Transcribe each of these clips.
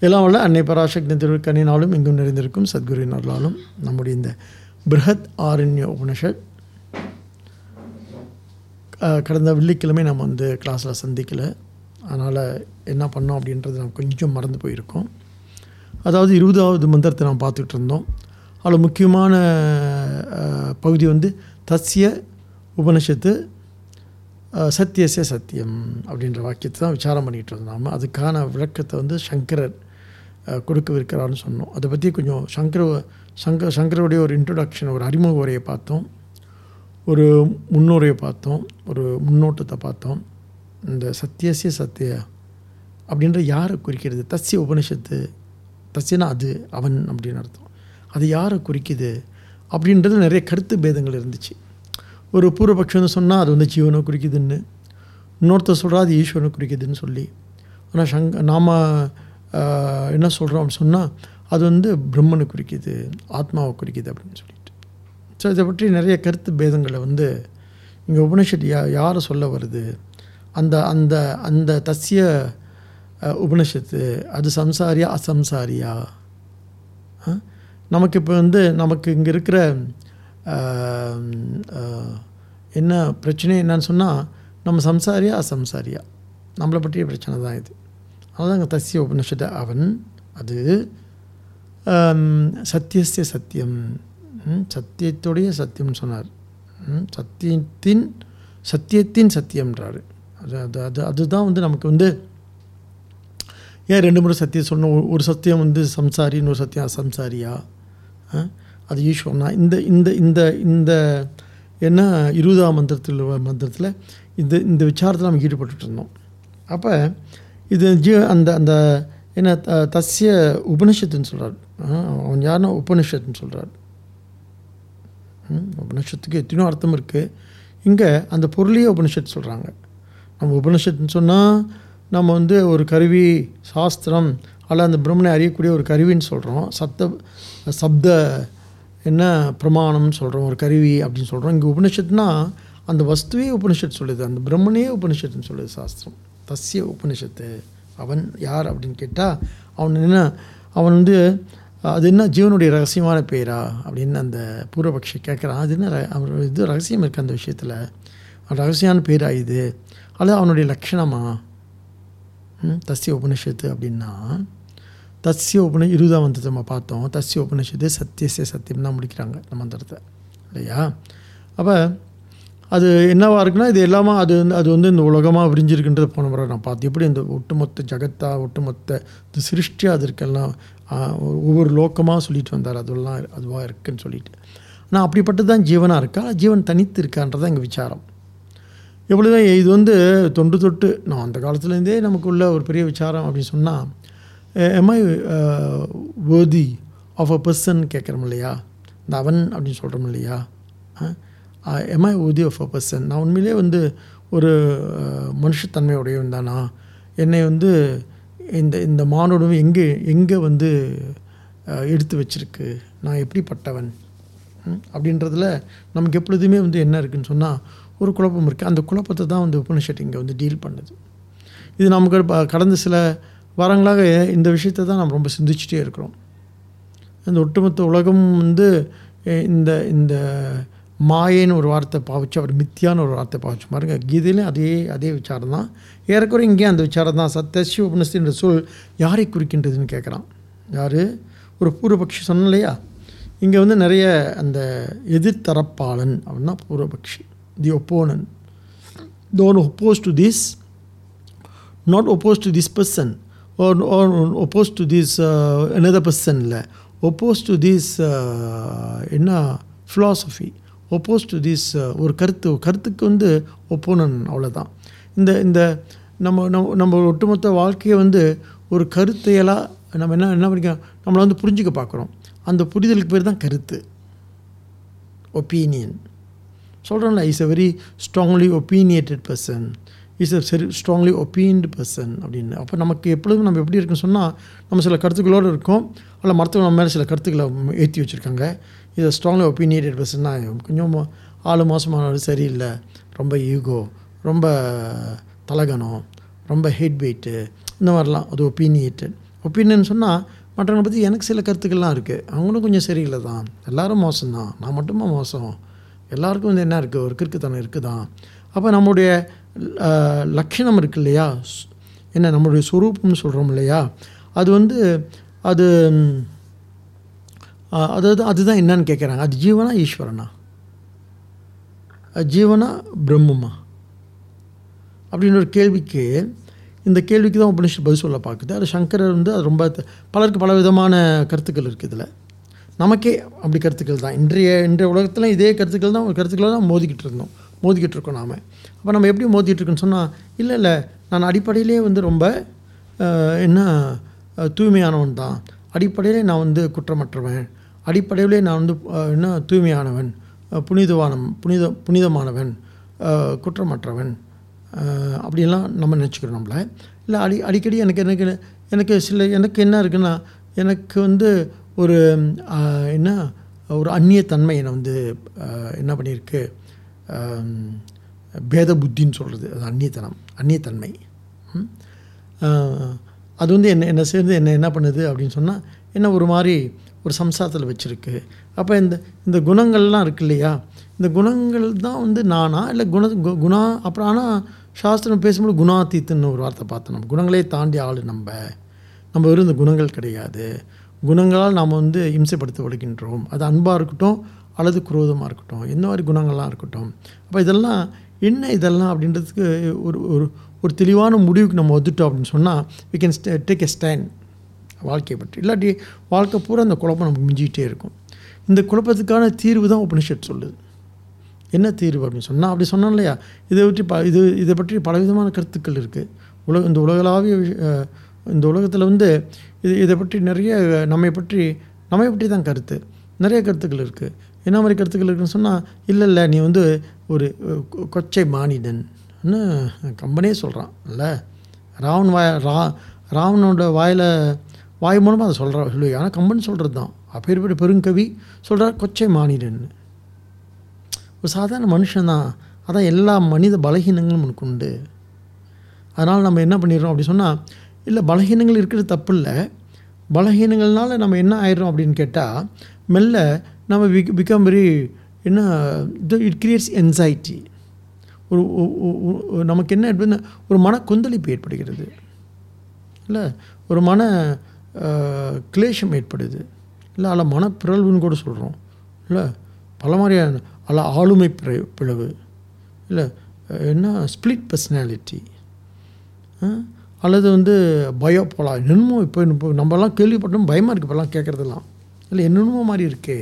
எல்லாம் வல்ல அன்னை பராசக்தி திருக்கண்ணினாலும் எங்கும் நிறைந்திருக்கும் சத்குருவின் அருளாலும் நம்முடைய இந்த பிருஹத் ஆரண்ய உபனிஷத் அஹ், கடந்த வெள்ளிக்கிழமை நம்ம வந்து கிளாஸில் சந்திக்கலை அதனால் என்ன பண்ணோம் அப்படின்றது நம்ம கொஞ்சம் மறந்து போயிருக்கோம் அதாவது இருபதாவது மந்திரத்தை நாம் பார்த்துக்கிட்டு இருந்தோம் அதில் முக்கியமான அஹ், பகுதி வந்து தஸ்ய உபனிஷத்து அஹ், சத்தியசே சத்தியம் அப்படின்ற வாக்கியத்தை தான் விசாரம் பண்ணிகிட்டு இருந்தோம் நாம அதுக்கான விளக்கத்தை வந்து சங்கரர் அஹ், கொடுக்கவிருக்கிறார்னு சொன்னோம் அதை பற்றி கொஞ்சம் சங்கர சங்கர சங்கருடைய ஒரு இன்ட்ரொடக்ஷன் ஒரு அறிமுக உரையை பார்த்தோம் ஒரு முன்னுரையை பார்த்தோம் ஒரு முன்னோட்டத்தை பார்த்தோம் இந்த சத்தியசிய சத்திய அப்படின்ற யாரை குறிக்கிறது தஸ்ய உபனிஷத்து தஸ்யனா அது அவன் அப்படின்னு அர்த்தம் அது யாரை குறிக்குது அப்படின்றது நிறைய கருத்து பேதங்கள் இருந்துச்சு ஒரு பூர்வபக்ஷம் வந்து சொன்னால் அது வந்து ஜீவனை குறிக்குதுன்னு இன்னொருத்தர் சொல்கிறா அது ஈஸ்வரனை குறிக்குதுன்னு சொல்லி ஆனால் சங்க நாம் என்ன சொல்கிறோம் அப்படின்னு சொன்னால் அது வந்து பிரம்மனை குறிக்குது ஆத்மாவை குறிக்குது அப்படின்னு சொல்லிட்டு ஸோ இதை பற்றி நிறைய கருத்து பேதங்களை வந்து இங்கே உபனிஷத் யா யாரை சொல்ல வருது அந்த அந்த அந்த தஸ்ய அஹ், உபனிஷத்து அது சம்சாரியா அசம்சாரியா ஆ? நமக்கு இப்போ வந்து நமக்கு இங்கே இருக்கிற ஆம், ஆஹ், என்ன பிரச்சனை என்னன்னு சொன்னால் நம்ம சம்சாரியா அசம்சாரியா நம்மளை பற்றிய பிரச்சனை தான் இது அதுதான் இங்கே தஸ்ய உபனிஷத்து அவன் அது ஆம், சத்தியஸ்ய சத்தியம் ம், சத்தியத்துடைய சத்தியம்னு சொன்னார் ம், சத்தியத்தின் சத்தியத்தின் சத்தியம்ன்றாரு அது அது அது அதுதான் வந்து நமக்கு வந்து ஏன் ரெண்டு முறை சத்தியம் சொன்னோம் ஒரு- ஒரு சத்தியம் வந்து சம்சாரி இன்னொரு சத்தியம் அசம்சாரியா ஆ? அது ஈஸ்வரனா இந்த இந்த இந்த இந்த என்ன இருபதாம் மந்திரத்தில் மந்திரத்தில் இந்த இந்த விசாரத்தில் நம்ம ஈடுபட்டுட்டு இருந்தோம் அப்போ இது ஜீ அந்த அந்த என்ன த- தஸ்ய உபனிஷத்துன்னு சொல்கிறார் அவன் யாருன்னா உபனிஷத்துன்னு சொல்கிறார் உபனிஷத்துக்கு எத்தனையோ அர்த்தம் இருக்குது இங்கே அந்த பொருளையே உபனிஷத்து சொல்கிறாங்க நம்ம உபனிஷத்துன்னு சொன்னால் நம்ம வந்து ஒரு கருவி சாஸ்திரம் அல்ல அந்த பிரம்மனை அறியக்கூடிய ஒரு கருவின்னு சொல்கிறோம் சப்த சப்த என்ன பிரமாணம்னு சொல்கிறோம் ஒரு கருவி அப்படின்னு சொல்கிறோம் இங்கே உபனிஷத்துனா அந்த வஸ்துவே உபனிஷத்து சொல்லுது அந்த பிரம்மனே உபனிஷத்துன்னு சொல்லுது சாஸ்திரம் தஸ்ய உபனிஷத்து அவன் யார் அப்படின்னு கேட்டால் அவன் என்ன அவன் வந்து அது என்ன ஜீவனுடைய ரகசியமான பேரா அப்படின்னு அந்த பூர்வபக்ஷி கேட்குறான் அது என்ன ர- அவர் இது ரகசியம் இருக்குது அந்த விஷயத்தில் ரகசியமான பேரா இது அல்லது அவனுடைய லட்சணமா ம், தஸ்ய உபனிஷத்து அப்படின்னா தஸ்ய உபனி இருபதாம் மந்திரத்தை நம்ம பார்த்தோம் தஸ்ய உபனிஷத்து சத்தியசிய சத்தியம் தான் முடிக்கிறாங்க அந்த மந்திரத்தை இல்லையா அப்போ அது என்னவா இருக்குன்னா இது எல்லாமே அது வந்து அது வந்து இந்த உலகமாக விரிஞ்சிருக்குன்றத போன முறை நான் பார்த்தேன் எப்படி இந்த ஒட்டுமொத்த ஜகத்தா ஒட்டுமொத்த இந்த சிருஷ்டி அதற்கெல்லாம் ஆ, ஒவ்வொரு லோக்கமாக சொல்லிட்டு வந்தார் அதெல்லாம் அதுவாக இருக்குன்னு சொல்லிட்டு ஆனால் அப்படிப்பட்டது தான் ஜீவனாக இருக்கா ஜீவன் தனித்து இருக்கான்றதான் எங்கள் விசாரம் எவ்வளோதான் இது வந்து தொன்று தொட்டு நான் அந்த காலத்துலேருந்தே நமக்குள்ள ஒரு பெரிய விசாரம் அப்படின்னு சொன்னால் am I worthy of a person கேட்குறோம் இல்லையா இந்த அவன் அப்படின்னு சொல்கிறோம் இல்லையா am I worthy of a person நான் உண்மையிலே வந்து ஒரு அஹ், மனுஷத்தன்மையுடையவன் தானா என்னை வந்து இந்த இந்த மானுடம் எங்கே எங்கே வந்து அஹ், எடுத்து வச்சிருக்கு நான் எப்படிப்பட்டவன் ம், அப்படின்றதுல நமக்கு எப்பொழுதுமே வந்து என்ன இருக்குன்னு சொன்னால் ஒரு குழப்பம் இருக்குது அந்த குழப்பத்தை தான் வந்து உபனிஷத் இங்கே வந்து டீல் பண்ணுது இது நமக்கு ப- கடந்த சில வாரங்களாக இந்த விஷயத்தை தான் நம்ம ரொம்ப சிந்திச்சுட்டே இருக்கிறோம் இந்த ஒட்டுமொத்த உலகம் வந்து அஹ், இந்த இந்த மாயைன்னு ஒரு வார்த்தை பாவிச்சு அவர் மித்தியான்னு ஒரு வார்த்தை பாவிச்சு பாருங்க கீதையிலையும் அதே அதே விசாரம் தான் ஏறக்குறை இங்கேயும் அந்த விசாரம் தான் சத்தஸ்ய உபனிஷத்து என்ற சொல் யாரை குறிக்கின்றதுன்னு கேட்குறான் யார் ஒரு பூர்வபக்ஷி சொன்னேன் இல்லையா இங்கே வந்து நிறைய அந்த எதிர்த்தரப்பாளன் அப்படின்னா பூர்வபக்ஷி the opponent don't oppose to this not opposed to this person or, or opposed to this uh, another person இல்லை opposed to this uh, என்ன philosophy opposed to this uh, ஒரு கருத்து கருத்துக்கு வந்து ஒப்போனன் அவ்வளோதான் இந்த இந்த நம்ம நம்ம நம்ம ஒட்டுமொத்த வாழ்க்கையை வந்து ஒரு கருத்தையெல்லாம் நம்ம என்ன என்ன பண்ணிக்க நம்மளை வந்து புரிஞ்சுக்க பார்க்குறோம் அந்த புரிதலுக்கு பேர் தான் கருத்து ஒப்பீனியன் சொல்கிறோம்ல is a very strongly opinionated person is a சரி ஸ்ட்ராங்லி ஒப்பீன்டு பர்சன் அப்படின்னு அப்போ நமக்கு எப்பொழுதும் நம்ம எப்படி இருக்குன்னு சொன்னால் நம்ம சில கருத்துக்களோடு இருக்கோம் அல்ல மற்றவங்க நம்ம மேலே சில கருத்துக்களை ஏற்றி வச்சுருக்காங்க இது ஸ்ட்ராங்லி ஒப்பீனியேட்டட் பர்சன்னா கொஞ்சம் ஆளு மோசமானவர் சரியில்லை ரொம்ப ஈகோ ரொம்ப தலகணம் ரொம்ப ஹெட் வெயிட்டு இந்த மாதிரிலாம் அது ஒப்பீனியேட்டட் ஒப்பீனியன் சொன்னால் மற்றவங்களை பற்றி எனக்கு சில கருத்துக்கள்லாம் இருக்குது அவங்களும் கொஞ்சம் சரியில்லை தான் எல்லாரும் மோசம்தான் நான் மட்டுமா மோசம் எல்லாருக்கும் வந்து என்ன இருக்குது ஒரு கிறுக்குத்தனம் இருக்குது தான் அப்போ நம்முடைய அஹ், லட்சணம் இருக்கு இல்லையா ஸ்- என்ன நம்மளுடைய சுரூபம்னு சொல்கிறோம் இல்லையா அது வந்து அது ம், அஹ், அதாவது அதுதான் என்னன்னு கேட்குறாங்க அது ஜீவனா ஈஸ்வரனா அது ஜீவனா பிரம்மமா அப்படின்னு ஒரு கேள்விக்கு இந்த கேள்விக்கு தான் உபனிஷத் பதில் சொல்ல பார்க்குது அது சங்கரர் வந்து அது ரொம்ப த- பலருக்கு பல விதமான கருத்துக்கள் இருக்குது இதில் நமக்கே அப்படி கருத்துக்கள் தான் இன்றைய இன்றைய உலகத்தில் இதே கருத்துக்கள் தான் ஒரு கருத்துக்களை தான் மோதிக்கிட்டு இருந்தோம் மோதிக்கிட்டு இருக்கோம் நாம் அப்போ நம்ம எப்படி மோதிட்டு இருக்கோம்னு சொன்னால் இல்லை இல்லை நான் அடிப்படையிலே வந்து ரொம்ப அஹ், என்ன அஹ், தூய்மையானவன் தான் அடிப்படையிலே நான் வந்து குற்றமற்றவன் அடிப்படையிலே நான் வந்து அஹ், என்ன தூய்மையானவன் அஹ், புனிதவான புனித புனிதமானவன் அஹ், குற்றமற்றவன் அஹ், அப்படியெல்லாம் நம்ம நினச்சிக்கிறோம் நம்மள இல்லை அடி அடிக்கடி எனக்கு எனக்கு எனக்கு சில எனக்கு என்ன இருக்குன்னா எனக்கு வந்து ஒரு அஹ், என்ன ஒரு அந்நியத்தன்மை என்னை வந்து அஹ், என்ன பண்ணியிருக்கு அஹ், பேத புத்தின்னு சொல்கிறது அது அந்நியத்தனம் அந்நியத்தன்மை ம்? அஹ், அது வந்து என்ன என்ன சேர்ந்து என்ன என்ன பண்ணுது அப்படின்னு சொன்னால் என்ன ஒரு மாதிரி ஒரு சம்சாரத்தில் வச்சுருக்கு அப்போ இந்த இந்த குணங்கள்லாம் இருக்கு இல்லையா இந்த குணங்கள் தான் வந்து நானா இல்லை குண கு- குணா அப்புறம் ஆனால் சாஸ்திரம் பேசும்போது குணாத்தீத்துன்னு ஒரு வார்த்தை பார்த்தோம் நம்ம குணங்களே தாண்டி ஆள் நம்ம நம்ம வெறும் இந்த குணங்கள் கிடையாது குணங்களால் நாம் வந்து இம்சைப்படுத்தப்படுகின்றோம் அது அன்பாக இருக்கட்டும் அல்லது குரோதமாக இருக்கட்டும் எந்த மாதிரி குணங்கள்லாம் இருக்கட்டும் அப்போ இதெல்லாம் என்ன இதெல்லாம் அப்படின்றதுக்கு ஒரு ஒரு ஒரு தெளிவான முடிவுக்கு நம்ம வந்துட்டோம் அப்படின்னு சொன்னால் we can can take a stand வாழ்க்கையை பற்றி இல்லாட்டி வாழ்க்கை பூரா அந்த குழப்பம் நமக்கு மிஞ்சிக்கிட்டே இருக்கும் இந்த குழப்பத்துக்கான தீர்வு தான் உபனிஷத் சொல்லுது என்ன தீர்வு அப்படின்னு சொன்னால் அப்படி சொன்னோம் இல்லையா இதை பற்றி ப இது இதை பற்றி பலவிதமான கருத்துக்கள் இருக்குது உலக இந்த உலகளாவிய விஷ- அஹ், இந்த உலகத்தில் வந்து இது இதை பற்றி நிறைய நம்மை பற்றி நம்மை பற்றி தான் கருத்து நிறைய கருத்துக்கள் இருக்குது என்ன மாதிரி கருத்துக்கள் இருக்குன்னு சொன்னால் இல்லை இல்லை நீ வந்து ஒரு அஹ், கொ- கொச்சை மானிடன்னு கம்பனே சொல்கிறான் இல்லை ராவன் வாய ரா ராவனோட வாயில் வாய் மூலமாக அதை சொல்கிறா சொல்லுவாங்க ஆனால் கம்பன் சொல்கிறது தான் அப்பேற்பட்ட பெருங்கவி சொல்கிறார் கொச்சை மானிடன்னு ஒரு சாதாரண மனுஷன்தான் அதான் எல்லா மனித பலகீனங்களும் உனக்கு உண்டு அதனால் நம்ம என்ன பண்ணிடுறோம் அப்படி சொன்னால் இல்லை பலகீனங்கள் இருக்கிறது தப்பு இல்லை பலகீனங்கள்னால நம்ம என்ன ஆயிடுறோம் அப்படின்னு கேட்டால் மெல்ல நம்ம பிகம் வெரி என்ன இட் கிரியேட்ஸ் என்சைட்டி ஒரு ஒ- ஒ- ஒ- நமக்கு என்ன ஏற்படுதுன்னா ஒரு மன கொந்தளிப்பு ஏற்படுகிறது இல்லை ஒரு மன அஹ், கிளேஷம் ஏற்படுது இல்லை அல்ல மனப்பிறழ்வுன்னு கூட சொல்கிறோம் இல்லை பல மாதிரியான அல்ல ஆளுமை பிற- பிளவு இல்லை அஹ், என்ன ஸ்பிளிட் பர்சனாலிட்டி அல்லது வந்து பயோ போலாம் என்னமோ இப்போ இப்போ நம்மலாம் கேள்விப்பட்டோம் பயமாக இருக்குது இப்போல்லாம் கேட்குறதெல்லாம் இல்லை என்னென்னமோ மாதிரி இருக்கே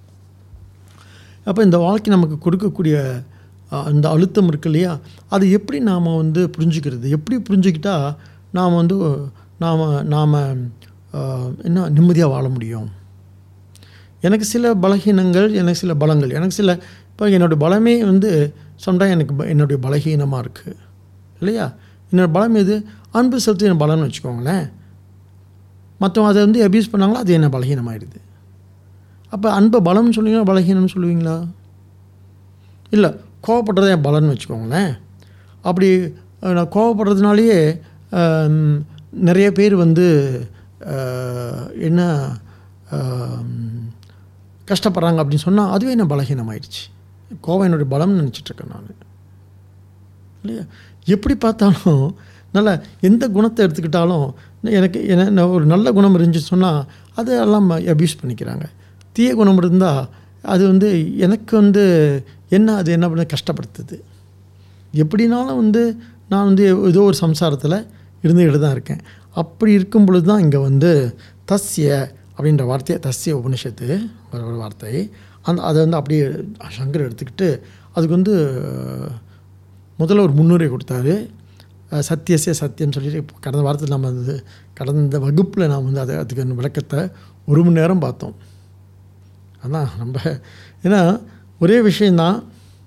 அப்போ இந்த வாழ்க்கை நமக்கு கொடுக்கக்கூடிய அஹ், அந்த அழுத்தம் இருக்கு இல்லையா அது எப்படி நாம் வந்து புரிஞ்சுக்கிறது எப்படி புரிஞ்சுக்கிட்டா நாம் வந்து நாம் நாம் என்ன நிம்மதியாக வாழ முடியும் எனக்கு சில பலகீனங்கள் எனக்கு சில பலங்கள் எனக்கு சில இப்போ என்னுடைய பலமே வந்து சம்டைம் எனக்கு ப- என்னுடைய பலகீனமாக இருக்குது இல்லையா என்னோட பலம் எது அன்பு செலுத்தி என் பலம்னு வச்சுக்கோங்களேன் மற்றவங்க அதை வந்து அபியூஸ் பண்ணாங்களோ அது என்ன பலகீனமாயிடுது அப்போ அன்பை பலம்னு சொல்லுவீங்களா பலகீனம்னு சொல்லுவீங்களா இல்லை கோவப்படுறத என் பலன்னு வச்சுக்கோங்களேன் அப்படி அஹ், நான் கோவப்படுறதுனாலேயே ஆம், நிறைய பேர் வந்து அஹ், என்ன ஆம், கஷ்டப்படுறாங்க அப்படின்னு சொன்னால் அதுவே என்ன பலகீனமாயிடுச்சு கோவம் என்னுடைய பலம்னு நினச்சிட்ருக்கேன் நான் இல்லையா எப்படி பார்த்தாலும் நல்ல எந்த குணத்தை எடுத்துக்கிட்டாலும் எனக்கு என்ன நான் ஒரு நல்ல குணம் இருந்துச்சு சொன்னால் அதை எல்லாம் அபியூஸ் பண்ணிக்கிறாங்க தீய குணம் இருந்தால் அது வந்து எனக்கு வந்து என்ன அது என்ன பண்ண கஷ்டப்படுத்துது எப்படினாலும் வந்து நான் வந்து ஏதோ ஒரு சம்சாரத்தில் இருந்துக்கிட்டு தான் இருக்கேன் அப்படி இருக்கும் பொழுது தான் இங்கே வந்து தஸ்ய அப்படின்ற வார்த்தையை தஸ்ய உபனிஷத்து ஒரு ஒரு வார்த்தை அந்த அதை வந்து அப்படியே சங்கர் எடுத்துக்கிட்டு அதுக்கு வந்து முதல்ல ஒரு முன்னுரை கொடுத்தாரு அஹ், சத்தியசிய சத்தியம் சொல்லிட்டு இப்போ கடந்த வாரத்தில் நம்ம வந்து கடந்த வகுப்பில் நாம் வந்து அதை அதுக்கு விளக்கத்தை ஒரு மணி நேரம் பார்த்தோம் அதான் நம்ம ஏன்னா ஒரே விஷயந்தான்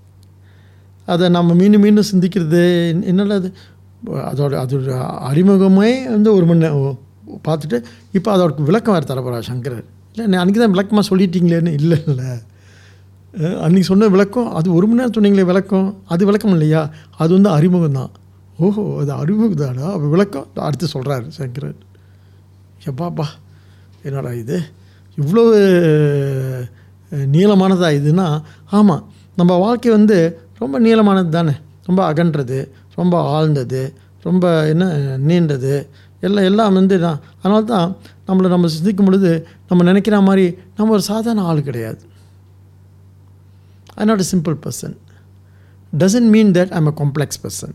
அதை நம்ம மீண்டும் மீண்டும் சிந்திக்கிறது என்னடா அது அதோட அதோட அறிமுகமே வந்து ஒரு மணி நேரம் பார்த்துட்டு இப்போ அதோட விளக்கம் வேறு தரப்போறா சங்கரர் இல்லை நான் அன்றைக்கி தான் விளக்கமாக சொல்லிட்டீங்களேன்னு இல்லை இல்லை அஹ் அன்னைக்கு சொன்ன விளக்கம் அது ஒரு மணி நேரம் சொன்னீங்களே விளக்கம் அது விளக்கம் இல்லையா அது வந்து அறிமுகம் தான் ஓஹோ அது அறிமுகம் தானா அப்போ விளக்கம் அடுத்து சொல்கிறாரு சங்கரர் எப்பாப்பா என்னடா இது இவ்வளோ நீளமானதா இதுன்னா ஆமாம் நம்ம வாழ்க்கை வந்து ரொம்ப நீளமானது தானே ரொம்ப அகன்றது ரொம்ப ஆழ்ந்தது ரொம்ப என்ன நீண்டது எல்லாம் எல்லாம் வந்து நான் அதனால தான் நம்மளை நம்ம சிந்திக்கும் பொழுது நம்ம நினைக்கிற மாதிரி நம்ம ஒரு சாதாரண ஆள் கிடையாது I not a simple person doesn't mean that I'm a complex person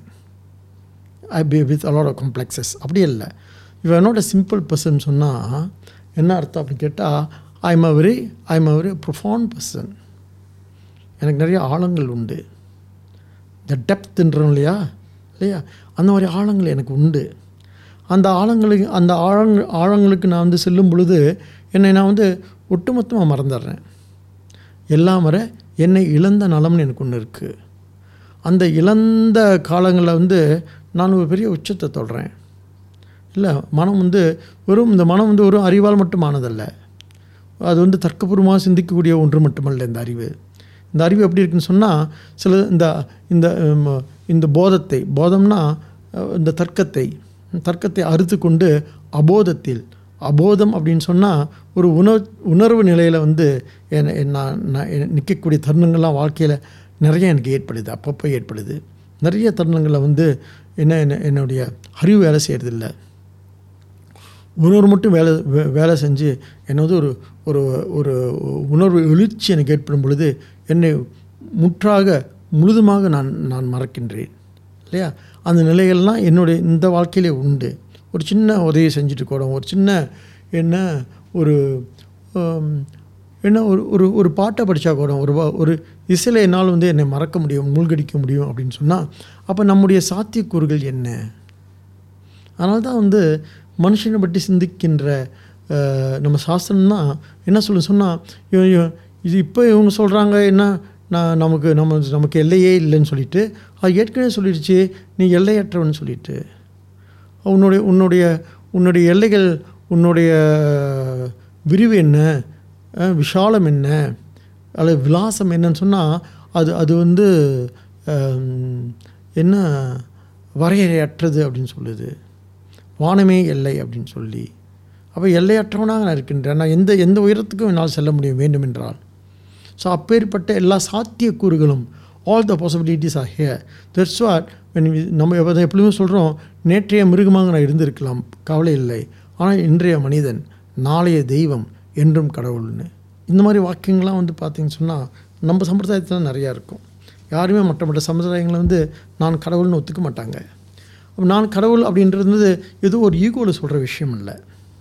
I be with a lot of complexes அப்படி இல்லை இவ நாட் a சிம்பிள் பர்சன் சொன்னால் என்ன அர்த்தம் அப்படின்னு கேட்டால் I am a very I am a very profound person எனக்கு நிறைய ஆழங்கள் உண்டு இந்த டெப்த்ன்றோம் இல்லையா இல்லையா அந்த மாதிரி ஆழங்கள் எனக்கு உண்டு அந்த ஆழங்களுக்கு அந்த ஆழங் ஆழங்களுக்கு நான் வந்து செல்லும் பொழுது என்னை நான் வந்து ஒட்டுமொத்தமாக மறந்துடுறேன் எல்லாம் வர என்னை இழந்த நலம்னு எனக்கு ஒன்று இருக்குது அந்த இழந்த காலங்களில் வந்து நான் ஒரு பெரிய உச்சத்தை தொடுறேன் இல்லை மனம் வந்து வெறும் இந்த மனம் வந்து ஒரு அறிவால் மட்டும் ஆனதல்ல அது வந்து தர்க்கபூர்வமாக சிந்திக்கக்கூடிய ஒன்று மட்டுமல்ல இந்த அறிவு இந்த அறிவு எப்படி இருக்குன்னு சொன்னால் சில இந்த இந்த ம், இந்த போதத்தை போதம்னா அஹ், இந்த தர்க்கத்தை தர்க்கத்தை அறுத்து கொண்டு அபோதத்தில் அபோதம் அப்படின்னு சொன்னால் ஒரு உணர் உணர்வு நிலையில் வந்து என்ன- நான் நான் நிற்கக்கூடிய தருணங்கள்லாம் வாழ்க்கையில் நிறைய எனக்கு ஏற்படுது அப்பப்போ ஏற்படுது நிறைய தருணங்களில் வந்து என்ன என்ன என்னுடைய அறிவு வேலை செய்கிறதில்ல உணர்வு மட்டும் வேலை வே- வேலை செஞ்சு என்னை வந்து ஒரு ஒரு ஒரு உணர்வு எழுச்சி எனக்கு ஏற்படும் பொழுது என்னை முற்றாக முழுதுமாக நான் நான் மறக்கின்றேன் இல்லையா அந்த நிலைகள்லாம் என்னுடைய இந்த வாழ்க்கையிலே உண்டு ஒரு சின்ன உதவி செஞ்சுட்டு கூட ஒரு சின்ன என்ன ஒரு ஆம், என்ன ஒரு ஒரு ஒரு பாட்டை படித்தா கூட ஒரு வ- ஒரு இசையில் என்னால் வந்து என்னை மறக்க முடியும் மூழ்கடிக்க முடியும் அப்படின்னு சொன்னால் அப்போ நம்முடைய சாத்தியக்கூறுகள் என்ன அதனால தான் வந்து மனுஷனை பற்றி சிந்திக்கின்ற அஹ், நம்ம சாஸ்திரம்னா என்ன சொல்ல சொன்னால் இது இப்போ இவங்க சொல்கிறாங்க என்ன நான் நமக்கு நம்ம நமக்கு எல்லையே இல்லைன்னு சொல்லிட்டு அது ஏற்கனவே சொல்லிடுச்சு நீ எல்லையற்றவன் சொல்லிட்டு உன்னுடைய உன்னுடைய உன்னுடைய எல்லைகள் உன்னுடைய விரிவு என்ன அஹ், விஷாலம் என்ன அல்லது விலாசம் என்னன்னு சொன்னால் அது அது வந்து அஹ், என்ன வரையறையற்றது அப்படின்னு சொல்லுது வானமே எல்லை அப்படின்னு சொல்லி அப்போ எல்லையற்றவனாக நான் இருக்கின்றேன் நான் எந்த எந்த உயரத்துக்கும் என்னால் செல்ல முடியும் வேண்டும் என்றால் ஸோ அப்பேற்பட்ட எல்லா சாத்தியக்கூறுகளும் all the possibilities are here that's what நம்ம எப்ப- எப்பொழுதுமே சொல்கிறோம் நேற்றைய மிருகமாக நான் இருந்திருக்கலாம் கவலை இல்லை ஆனால் இன்றைய மனிதன் நாளைய தெய்வம் என்றும் கடவுள்னு இந்த மாதிரி வாக்கியங்கள்லாம் வந்து பார்த்தீங்கன்னு சொன்னால் நம்ம சம்பிரதாயத்தில் நிறையா இருக்கும் யாருமே மற்ற மற்ற சம்பிரதாயங்களை வந்து நான் கடவுள்னு ஒத்துக்க மாட்டாங்க அப்ப நான் கடவுள் அப்படின்றது ஏதோ ஒரு ஈகோவில் சொல்கிற விஷயம் இல்லை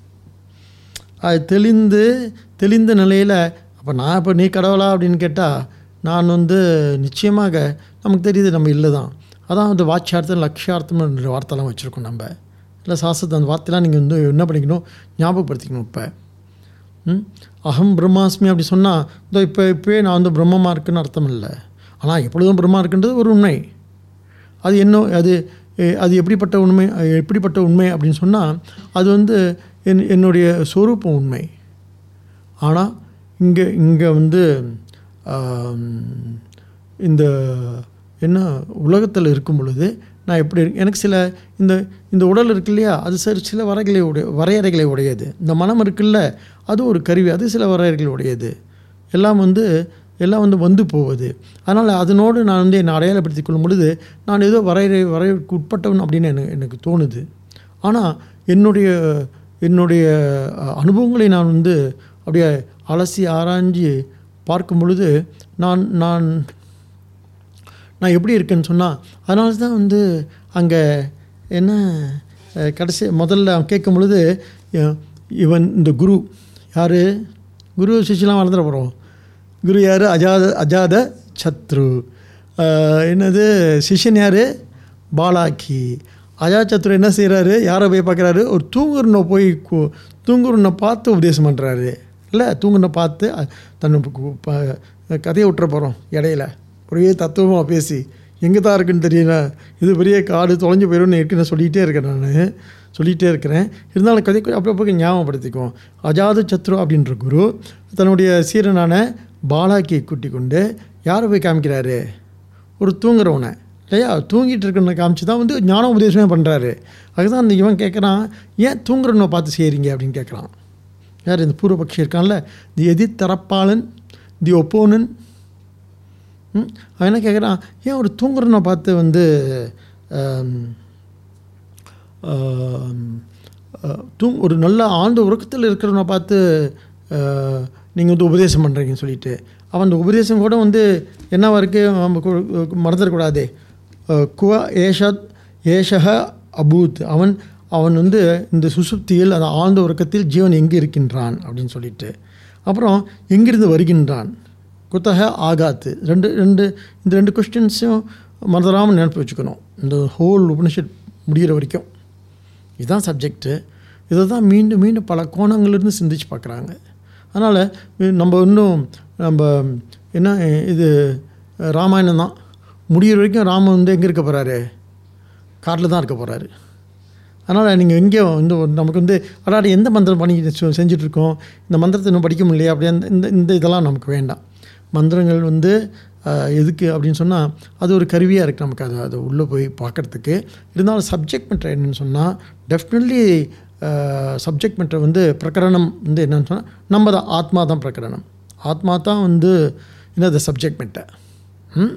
அது தெளிந்து தெளிந்த நிலையில் அப்போ நான் இப்போ நீ கடவுளா அப்படின்னு கேட்டால் நான் வந்து நிச்சயமாக நமக்கு தெரியுது நம்ம இல்லை தான் அதான் வந்து வாட்சியார்த்தம் லட்சியார்த்தம்ன்ற வார்த்தைலாம் வச்சுருக்கோம் நம்ம இல்லை சாஸ்திரத்தை அந்த வார்த்தைலாம் நீங்கள் வந்து என்ன பண்ணிக்கணும் ஞாபகப்படுத்திக்கணும் இப்போ ம் அகம் பிரம்மாஸ்மி அப்படி சொன்னால் இதோ இப்போ இப்போயே நான் வந்து பிரம்மமாக இருக்குன்னு அர்த்தம் இல்லை ஆனால் எப்பொழுதும் பிரம்மா இருக்குன்றது ஒரு உண்மை அது என்ன அது எ- அது எப்படிப்பட்ட உண்மை அஹ் எப்படிப்பட்ட உண்மை அப்படின்னு சொன்னால் அது வந்து என் என்னுடைய சொரூபம் உண்மை ஆனால் இங்கே இங்கே வந்து ஆம், இந்த என்ன உலகத்தில் இருக்கும் பொழுது நான் எப்படி இருக்கு- எனக்கு சில இந்த இந்த உடல் இருக்கு இல்லையா அது சரி சில வரைகளை உடைய வரையறைகளை உடையது இந்த மனம் இருக்குல்ல அது ஒரு கருவி அது சில வரையறைகளை உடையது எல்லாம் வந்து எல்லாம் வந்து வந்து போவது அதனால் அதனோடு நான் வந்து என்னை அடையாளப்படுத்திக் கொள்ளும் பொழுது நான் ஏதோ வரையறை வரையறைக்கு உட்பட்டவன் அப்படின்னு எனக்கு எனக்கு தோணுது ஆனால் என்னுடைய என்னுடைய அஹ், அனுபவங்களை நான் வந்து அப்படியே அலசி ஆராய்ஞ்சு பார்க்கும் பொழுது நான் நான் நான் எப்படி இருக்கேன்னு சொன்னால் அதனால தான் வந்து அங்கே என்ன அஹ், கடைசி முதல்ல அவன் கேட்கும் பொழுது அஹ், இவன் இந்த குரு யார் குரு சிஷ்யெலாம் வளர்ந்துட போகிறோம் குரு யார் அஜாத அஜாத சத்ரு அஹ், என்னது சிஷ்யன் யார் பாலாக்கி அஜாத் சத்ரு என்ன செய்கிறாரு யாரை போய் பார்க்குறாரு ஒரு தூங்குறனை போய் கு- தூங்குறனை பார்த்து உபதேசம் பண்ணுறாரு இல்லை தூங்குறனை பார்த்து அ- தன் கு- ப- கதையை விட்டுற போகிறோம் இடையில ஒரே தத்துவமாக பேசி எங்கே தான் இருக்குன்னு தெரியல இது பெரிய காடு தொலைஞ்சு போயிடும்னு ஏற்கனவே சொல்லிகிட்டே இருக்கேன் நான் சொல்லிகிட்டே இருக்கிறேன் இருந்தாலும் கதை அப்பப்போ ஞாபகப்படுத்திக்குவோம் அஜாத சத்ரு அப்படின்ற குரு தன்னுடைய சீரனான பாலாக்கியை கூட்டி கொண்டு யாரை போய் காமிக்கிறாரு ஒரு தூங்குறவனை இல்லையா தூங்கிட்டு இருக்கிறன காமிச்சு தான் வந்து ஞான உபதேசமே பண்ணுறாரு அதுதான் அந்த இவன் கேட்குறான் ஏன் தூங்குறவனை பார்த்து செய்கிறீங்க அப்படின்னு கேட்குறான் யார் இந்த பூர்வபக்ஷி இருக்கான்ல தி எதிர் தரப்பாளன் தி ஒப்போனன் ம் அவன் என்ன கேட்குறான் ஏன் ஒரு தூங்குறவனை பார்த்து வந்து ஆம், ஆம், அஹ், தூங் ஒரு நல்ல ஆழ்ந்த உறக்கத்தில் இருக்கிறவனை பார்த்து நீங்கள் வந்து உபதேசம் பண்ணுறீங்கன்னு சொல்லிட்டு அவன் அந்த உபதேசம் கூட வந்து என்னவா இருக்கு நம்ம கு- மறந்துடக்கூடாதே அஹ், குவ ஏஷத் ஏஷக அபூத் அவன் அவன் வந்து இந்த சுசுப்தியில் அந்த ஆழ்ந்த உறக்கத்தில் ஜீவன் எங்கே இருக்கின்றான் அப்படின்னு சொல்லிட்டு அப்புறம் எங்கிருந்து வருகின்றான் குத்தக ஆகாத்து ரெண்டு ரெண்டு இந்த ரெண்டு கொஸ்டின்ஸும் மறந்துடாமல் நினைப்பு வச்சுக்கணும் இந்த ஹோல் உபனிஷத் முடிகிற வரைக்கும் இதுதான் சப்ஜெக்ட்டு இதை தான் மீண்டும் மீண்டும் பல கோணங்கள்லேருந்து சிந்திச்சு பார்க்குறாங்க அதனால் நம்ம இன்னும் நம்ம என்ன இது ராமாயணம் தான் முடிகிற வரைக்கும் ராமன் வந்து எங்கே இருக்க போகிறாரு காட்டில் தான் இருக்க போகிறாரு அதனால் நீங்கள் எங்கேயோ இந்த ஒரு நமக்கு வந்து அடாடி எந்த மந்திரம் பண்ணி செ- செஞ்சுட்டு இருக்கோம் இந்த மந்திரத்தை இன்னும் படிக்க முடியலையா அப்படி அந்த இந்த இந்த இதெல்லாம் நமக்கு வேண்டாம் மந்திரங்கள் வந்து அஹ், எதுக்கு அப்படின்னு சொன்னால் அது ஒரு கருவியாக இருக்குது நமக்கு அது அது உள்ளே போய் பார்க்குறதுக்கு இருந்தாலும் சப்ஜெக்ட் மேட்டர் என்னன்னு சொன்னால் டெஃபினெட்லி சப்ஜெக்ட் மேட்டர் வந்து பிரகரணம் வந்து என்னன்னு சொன்னால் நம்ம தான் ஆத்மா தான் பிரகரணம் ஆத்மா தான் வந்து என்னது சப்ஜெக்ட் மேட்டர் ம்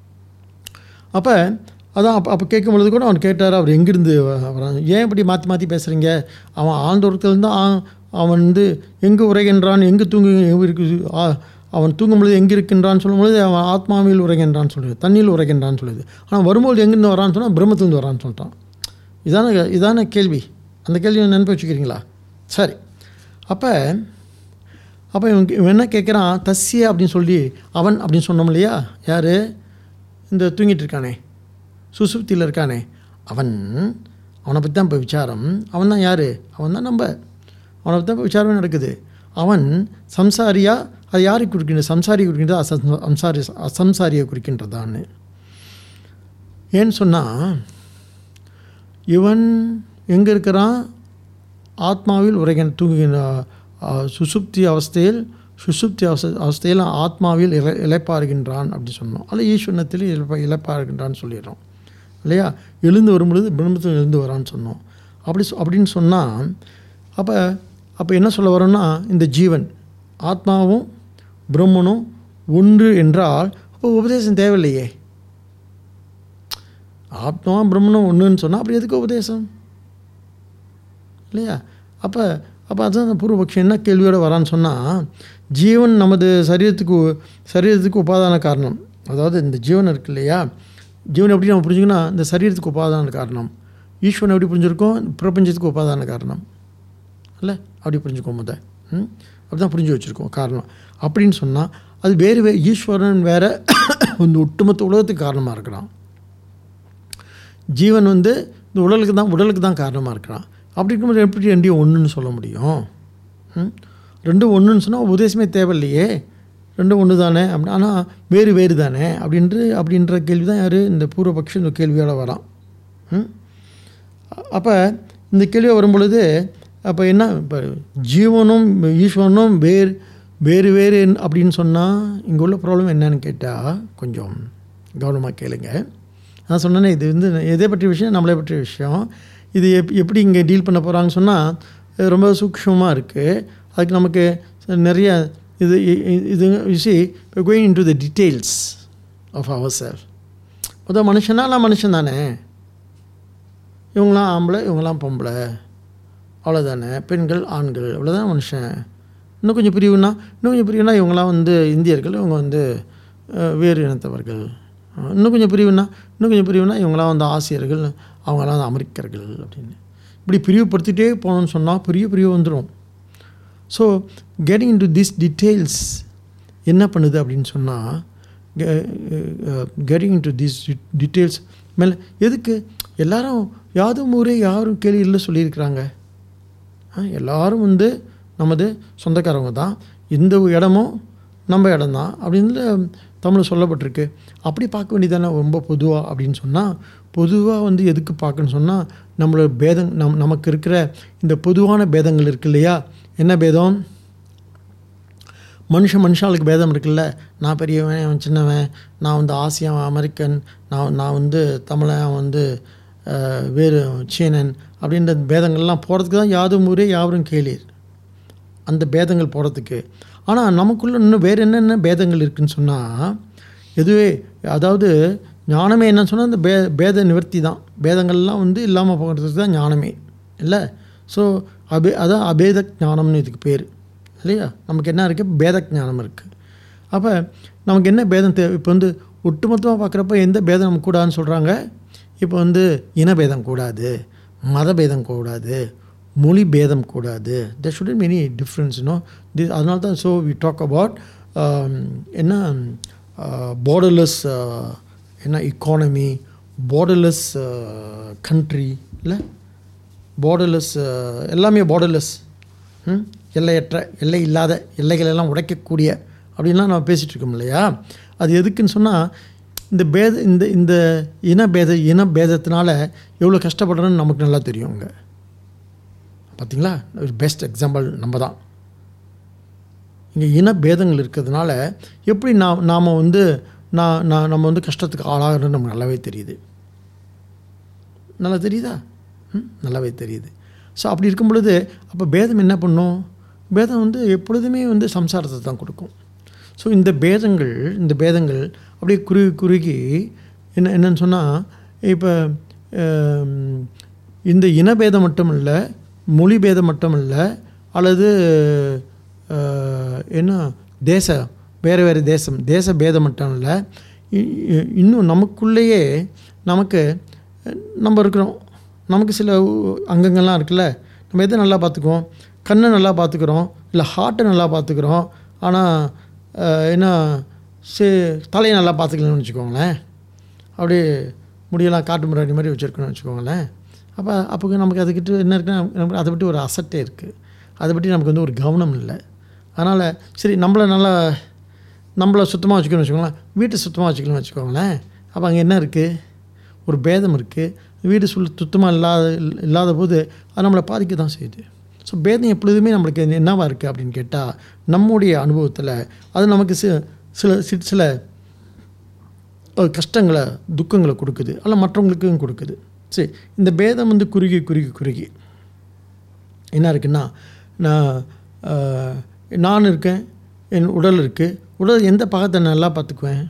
அப்போ அதான் அப்போ அப்போ கேட்கும் பொழுது கூட அவன் கேட்டார் அவர் எங்கேருந்து வரான் ஏன் இப்படி மாற்றி மாற்றி பேசுகிறீங்க அவன் ஆழ்ந்தோரத்துலேருந்து அவன் வந்து எங்கே உரைகின்றான் எங்கே தூங்கு எங்கே இருக்கு ஆ- அவன் தூங்கும் பொழுது எங்கே இருக்கின்றான்னு சொல்லும் பொழுது அவன் ஆத்மாவில் உரைகின்றான்னு சொல்லுது தண்ணியில் உரைகின்றான்னு சொல்லுது ஆனால் வரும்போது எங்கேருந்து வரான்னு சொன்னால் பிரம்மத்துலேருந்து வரான்னு சொல்லிட்டான் இதான இதான கேள்வி அந்த கேள்வி நினைப்பு வச்சுக்கிறீங்களா சரி அப்போ அப்போ இவன் கே- இவன் என்ன கேட்குறான் தஸ்ய அப்படின்னு சொல்லி அவன் அப்படின்னு சொன்னோம் இல்லையா யார் இந்த தூங்கிட்டு இருக்கானே சுசுப்தியில் இருக்கானே அவன் அவனை பற்றி தான் இப்போ விசாரம் அவன் தான் யார் அவன் தான் நம்ம அவனை பற்றி தான் இப்போ விசாரம் நடக்குது அவன் சம்சாரியா அது யாருக்கு குறிக்கின்றது சம்சாரியை குறிக்கின்றது அசம் அம்சாரி அசம்சாரியை குறிக்கின்றதான்னு ஏன்னு சொன்னால் இவன் எங்கே இருக்கிறான் ஆத்மாவில் உரைகின்ற தூங்குகின்ற ஆ, சுசுப்தி அவஸ்தையில் சுசுப்தி அவஸ்தை அவஸ்தையில் ஆத்மாவில் இலை இலைப்பாருகின்றான் அப்படி சொன்னோம் அல்ல ஈஸ்வரத்தில் இழப்ப இலைப்பாருகின்றான்னு சொல்லிடுறோம் இல்லையா எழுந்து வரும்பொழுது பிரம்மத்தில் எழுந்து வரான்னு சொன்னோம் அப்படி சொ- அப்படின்னு சொன்னால் அப்போ அப்போ என்ன சொல்ல வரோம்னா இந்த ஜீவன் ஆத்மாவும் பிரம்மனும் ஒன்று என்றால் அப்போ உபதேசம் தேவையில்லையே ஆத்மா பிரம்மனும் ஒன்றுன்னு சொன்னால் அப்படி எதுக்கு உபதேசம் இல்லையா அப்போ அப்போ அதுதான் அந்த பூர்வபக்ஷம் என்ன கேள்வியோட வரான்னு சொன்னால் ஜீவன் நமது சரீரத்துக்கு சரீரத்துக்கு உபாதான காரணம் அதாவது இந்த ஜீவன் இருக்கு இல்லையா ஜீவன் எப்படி நம்ம புரிஞ்சுக்கன்னா இந்த சரீரத்துக்கு உபாதான காரணம் ஈஸ்வரன் எப்படி புரிஞ்சிருக்கோம் பிரபஞ்சத்துக்கு உபாதான காரணம் இல்லை அப்படி புரிஞ்சுக்கோ முத ம் அப்படி தான் புரிஞ்சு வச்சுருக்கோம் காரணம் அப்படின்னு சொன்னால் அது வேறு வே ஈஸ்வரன் வேற இந்த ஒட்டுமொத்த உலகத்துக்கு காரணமாக இருக்கிறான் ஜீவன் வந்து இந்த உடலுக்கு தான் உடலுக்கு தான் காரணமாக இருக்கிறான் அப்படி இருக்கும்போது எப்படி ரெண்டையும் ஒன்றுன்னு சொல்ல முடியும் ம்? ரெண்டும் ஒன்றுன்னு சொன்னால் உபதேசமே தேவையில்லையே ரெண்டும் ஒன்று தானே அப்படி ஆனால் வேறு வேறு தானே அப்படின்ற அப்படின்ற கேள்வி தான் யார் இந்த பூர்வபக்ஷம் இந்த கேள்வியோட வரான் ம் அப்போ இந்த கேள்வி வரும்பொழுது அப்போ என்ன இப்போ ஜீவனும் ஈஸ்வரனும் வேறு வேறு வேறு அப்படின்னு சொன்னால் இங்கே உள்ள ப்ராப்ளம் என்னன்னு கேட்டால் கொஞ்சம் கவனமாக கேளுங்க நான் சொன்னேனே இது வந்து எதை பற்றிய விஷயம் நம்மளை பற்றிய விஷயம் இது எப் எப்படி இங்கே டீல் பண்ண போகிறாங்கன்னு சொன்னால் ரொம்ப சூக்ஷ்மமாக இருக்குது அதுக்கு நமக்கு நிறைய இது இ- இ- இது you see going into the details of our self முதல் மனுஷனா நான் மனுஷன் தானே இவங்களாம் ஆம்பளை இவங்களாம் பொம்பளை அவ்வளோதானே பெண்கள் ஆண்கள் அவ்வளோதான் மனுஷன் இன்னும் கொஞ்சம் பிரிவுனா இன்னும் கொஞ்சம் பிரிவுனா இவங்களாம் வந்து இந்தியர்கள் இவங்க வந்து அஹ், வேறு இனத்தவர்கள் அஹ், இன்னும் கொஞ்சம் பிரிவுனா இன்னும் கொஞ்சம் பிரிவுனா இவங்களாம் வந்து ஆசியர்கள் அவங்களாம் வந்து அமெரிக்கர்கள் அப்படின்னு இப்படி பிரிவுபடுத்திட்டே போனோம்னு சொன்னால் பெரிய பிரிவு வந்துடும் so getting into this details என்ன பண்ணுது அப்படின்னு சொன்னால் getting into this details மேலே எதுக்கு எல்லாரும் யாதும் ஊரே யாரும் கேள்வி இல்லை சொல்லியிருக்கிறாங்க ஆ, எல்லாரும் வந்து நமது சொந்தக்காரவங்க தான் இந்த இடமும் நம்ம இடம்தான் அப்படின்னு தமிழ் சொல்லப்பட்டிருக்கு அப்படி பார்க்க வேண்டியதானே ரொம்ப பொதுவாக அப்படின்னு சொன்னால் பொதுவாக வந்து எதுக்கு பார்க்கணும்னு சொன்னால் நம்மளோட பேதம் நம் நமக்கு இருக்கிற இந்த பொதுவான பேதங்கள் இருக்கு இல்லையா என்ன பேதம் மனுஷன் மனுஷாளுக்கு பேதம் இருக்குல்ல நான் பெரியவன் அவன் சின்னவன் நான் வந்து ஆசியா அமெரிக்கன் நான் நான் வந்து தமிழன் அவன் வந்து அஹ், வேறு சீனன் அப்படின்ற பேதங்கள்லாம் போகிறதுக்கு தான் யாதும் ஊரே யாவரும் கேளீர் அந்த பேதங்கள் போகிறதுக்கு ஆனால் நமக்குள்ள இன்னும் வேறு என்னென்ன பேதங்கள் இருக்குன்னு சொன்னால் எதுவே அதாவது ஞானமே என்னன்னு சொன்னால் அந்த பே பேத நிவர்த்தி தான் பேதங்கள்லாம் வந்து இல்லாமல் போகிறதுக்கு தான் ஞானமே இல்லை ஸோ அபே அதான் அபேத ஞானம்னு இதுக்கு பேர் இல்லையா நமக்கு என்ன இருக்குது பேத ஞானம் இருக்குது அப்போ நமக்கு என்ன பேதம் தேவை இப்போ வந்து ஒட்டுமொத்தமாக பார்க்குறப்ப எந்த பேதம் நமக்கு கூடாதுன்னு சொல்கிறாங்க இப்போ வந்து இனபேதம் கூடாது மதபேதம் கூடாது மொழி பேதம் கூடாது there shouldn't be any difference you know this அதனால தான் ஸோ வி டாக் அபவுட் என்ன பார்டர்லெஸ் என்ன இக்கானமி பார்டர்லெஸ் கண்ட்ரி இல்லை பார்டர்லெஸ் எல்லாமே பார்டர்லெஸ் எல்லையற்ற எல்லை இல்லாத எல்லைகள் எல்லாம் உடைக்கக்கூடிய அப்படின்லாம் நம்ம பேசிகிட்டு இருக்கோம் இல்லையா அது எதுக்குன்னு சொன்னால் இந்த பேத இந்த இந்த இன பேத இன பேதத்தினால எவ்வளோ கஷ்டப்படுறோன்னு நமக்கு நல்லா தெரியுங்க பார்த்தீங்களா ஒரு பெஸ்ட் எக்ஸாம்பிள் நம்ம தான் இங்கே இன பேதங்கள் இருக்கிறதுனால எப்படி நாம் நாம் வந்து நான் நான் நம்ம வந்து கஷ்டத்துக்கு ஆளாகிறோன்னு நமக்கு நல்லாவே தெரியுது நல்லா தெரியுதா ம் நல்லாவே தெரியுது ஸோ அப்படி இருக்கும் பொழுது அப்போ பேதம் என்ன பண்ணும் பேதம் வந்து எப்பொழுதுமே வந்து சம்சாரத்தை தான் கொடுக்கும் ஸோ இந்த பேதங்கள் இந்த பேதங்கள் அப்படியே குறுகி குறுகி என்ன என்னன்னு சொன்னால் இப்போ ஆம், இந்த இனபேதம் மட்டும் இல்லை மொழி பேதம் மட்டும் இல்லை அல்லது ஆஹ், என்ன தேச வேறு வேறு தேசம் தேச பேதம் மட்டும் இல்லை இ- இ- இன்னும் நமக்குள்ளேயே நமக்கு அஹ், நம்ம இருக்கிறோம் நமக்கு சில உ- அங்கங்கள்லாம் இருக்குல்ல நம்ம எதை நல்லா பார்த்துக்குவோம் கண்ணை நல்லா பார்த்துக்குறோம் இல்லை ஹார்ட்டை நல்லா பார்த்துக்குறோம் ஆனால் என்ன சே தலையை நல்லா பார்த்துக்கலன்னு வச்சுக்கோங்களேன் அப்படியே முடியெல்லாம் காட்டு முன்னாடி மாதிரி வச்சுருக்கணும்னு வச்சுக்கோங்களேன் அப்போ அப்போ நமக்கு அதுக்கிட்ட என்ன இருக்குன்னா நமக்கு அதை பற்றி ஒரு அசட்டே இருக்குது அதை பற்றி நமக்கு வந்து ஒரு கவனம் இல்லை அதனால் சரி நம்மளை நல்லா நம்மளை சுத்தமாக வச்சுக்கணும்னு வச்சுக்கோங்களேன் வீட்டை சுத்தமாக வச்சுக்கணும்னு வச்சுக்கோங்களேன் அப்போ அங்கே என்ன இருக்குது ஒரு பேதம் இருக்குது வீடு சுல் சுத்தமாக இல்லாத இல்லாத போது அது நம்மளை பாதிக்க தான் செய்யுது ஸோ பேதம் எப்பொழுதுமே நம்மளுக்கு என்னவா இருக்குது அப்படின்னு கேட்டால் நம்முடைய அனுபவத்தில் அது நமக்கு சி சில சி- சில அஹ், கஷ்டங்களை துக்கங்களை கொடுக்குது அல்ல மற்றவங்களுக்கும் கொடுக்குது சரி இந்த பேதம் வந்து குறுகி குறுகி குறுகி என்ன இருக்குன்னா நான் அஹ், நான் இருக்கேன் என் உடல் இருக்குது உடல் எந்த பாகத்தை நல்லா பார்த்துக்குவேன்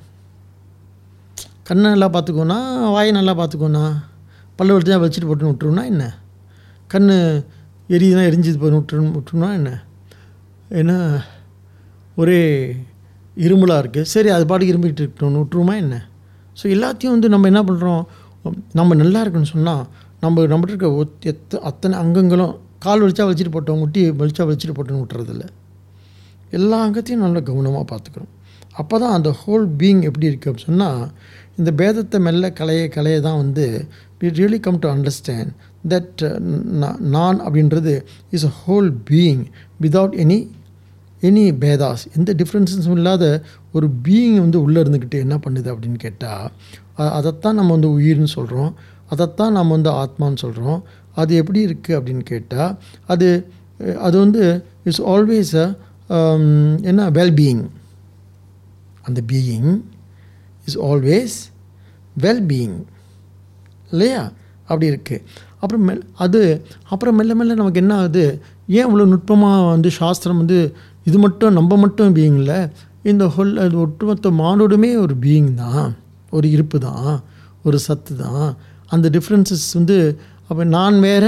கண்ணை நல்லா பார்த்துக்கோனா வாயை நல்லா பார்த்துக்கோனா பல்லு வலிச்சா வச்சுட்டு போட்டு விட்டுருனா என்ன கண் எரியுதுன்னா எரிஞ்சது போய் விட்டுரு விட்டுருனா என்ன ஏன்னா ஒரே இருமலாக இருக்குது சரி அது பாட்டுக்கு இரும்பிட்டு இருக்கணும் விட்டுருமா என்ன ஸோ எல்லாத்தையும் வந்து நம்ம என்ன பண்ணுறோம் நம்ம நல்லா இருக்குன்னு சொன்னால் நம்ம நம்மகிட்ட இருக்க ஒத்- எத்த அத்தனை அங்கங்களும் கால் வலிச்சா வலிச்சிட்டு போட்டோம் முட்டி வலிச்சா வலிச்சிட்டு போட்டோன்னு விட்டுறதில்ல எல்லா அங்கத்தையும் நல்லா கவனமாக பார்த்துக்கிறோம் அப்போ தான் அந்த ஹோல் பீயிங் எப்படி இருக்குது அப்படின்னு சொன்னால் இந்த பேதத்தை மெல்ல கலைய கலைய தான் வந்து we really come to understand that நான் அப்படின்றது is a whole being without any any பேதாஸ் எந்த டிஃப்ரென்ஸஸும் இல்லாத ஒரு பீயிங் வந்து உள்ளே இருந்துக்கிட்டு என்ன பண்ணுது அப்படின்னு கேட்டால் அதைத்தான் நம்ம வந்து உயிர்னு சொல்கிறோம் அதைத்தான் நம்ம வந்து ஆத்மான்னு சொல்கிறோம் அது எப்படி இருக்குது அப்படின்னு கேட்டால் அது அஹ், அது வந்து இட்ஸ் ஆல்வேஸ் அ என்ன வெல் பீயிங் அந்த being is always well being இல்லையா அப்படி இருக்குது அப்புறம் மெல் அது அப்புறம் மெல்ல மெல்ல நமக்கு என்ன ஆகுது ஏன் இவ்வளோ நுட்பமாக வந்து சாஸ்திரம் வந்து இது மட்டும் நம்ம மட்டும் பீயிங் இல்லை இந்த ஹொல் அது ஒட்டுமொத்த மானோடுமே ஒரு பீயிங் தான் ஒரு இருப்பு தான் ஒரு சத்து தான் அந்த டிஃப்ரென்சஸ் வந்து அப்போ நான் வேற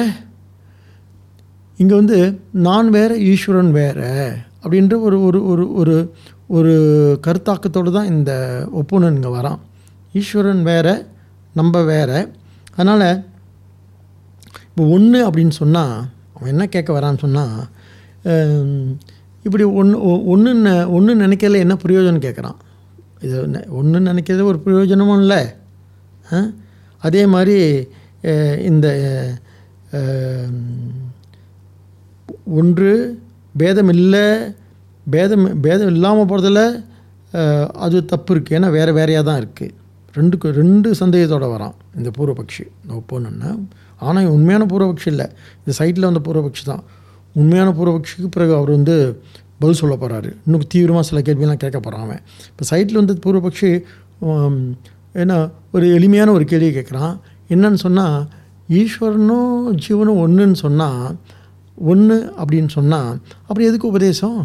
இங்கே வந்து நான் வேற ஈஸ்வரன் வேற அப்படின்ற ஒரு ஒரு ஒரு ஒரு ஒரு கருத்தாக்கத்தோடு தான் இந்த ஒப்புணன் இங்கே வரான் ஈஸ்வரன் வேற நம்ம வேற அதனால் இப்போ ஒன்று அப்படின்னு சொன்னால் அவன் என்ன கேட்க வரான்னு சொன்னால் இப்படி ஒன்று ஒன்று ஒன்று நினைக்கல என்ன பிரயோஜனம் கேட்குறான் இது ஒன்று நினைக்கிறது ஒரு பிரயோஜனமும் இல்லை ஆ? அதே மாதிரி அஹ், இந்த அஹ், ஒன்று பேதம் இல்லை பேதம் பேதம் இல்லாமல் போகிறதுல அது தப்பு இருக்குது ஏன்னா வேறு வேறையாக தான் இருக்குது ரெண்டுக்கு ரெண்டு சந்தேகத்தோட வரான் இந்த பூர்வபக்ஷி இந்த ஒப்போனன்னா ஆனால் உண்மையான பூர்வபக்ஷி இல்லை இந்த சைட்டில் வந்த பூர்வபக்ஷி தான் உண்மையான பூர்வபக்ஷிக்கு பிறகு அவர் வந்து பதில் சொல்ல போகிறாரு இன்னும் தீவிரமாக சில கேள்வியெல்லாம் கேட்க போகிறான் அவன் இப்போ சைட்டில் வந்து பூர்வபக்ஷி உம், என்ன ஒரு எளிமையான ஒரு கேள்வி கேட்குறான் என்னன்னு சொன்னால் ஈஸ்வரனும் ஜீவனும் ஒன்றுன்னு சொன்னால் ஒன்று அப்படின்னு சொன்னால் அப்படி எதுக்கு உபதேசம்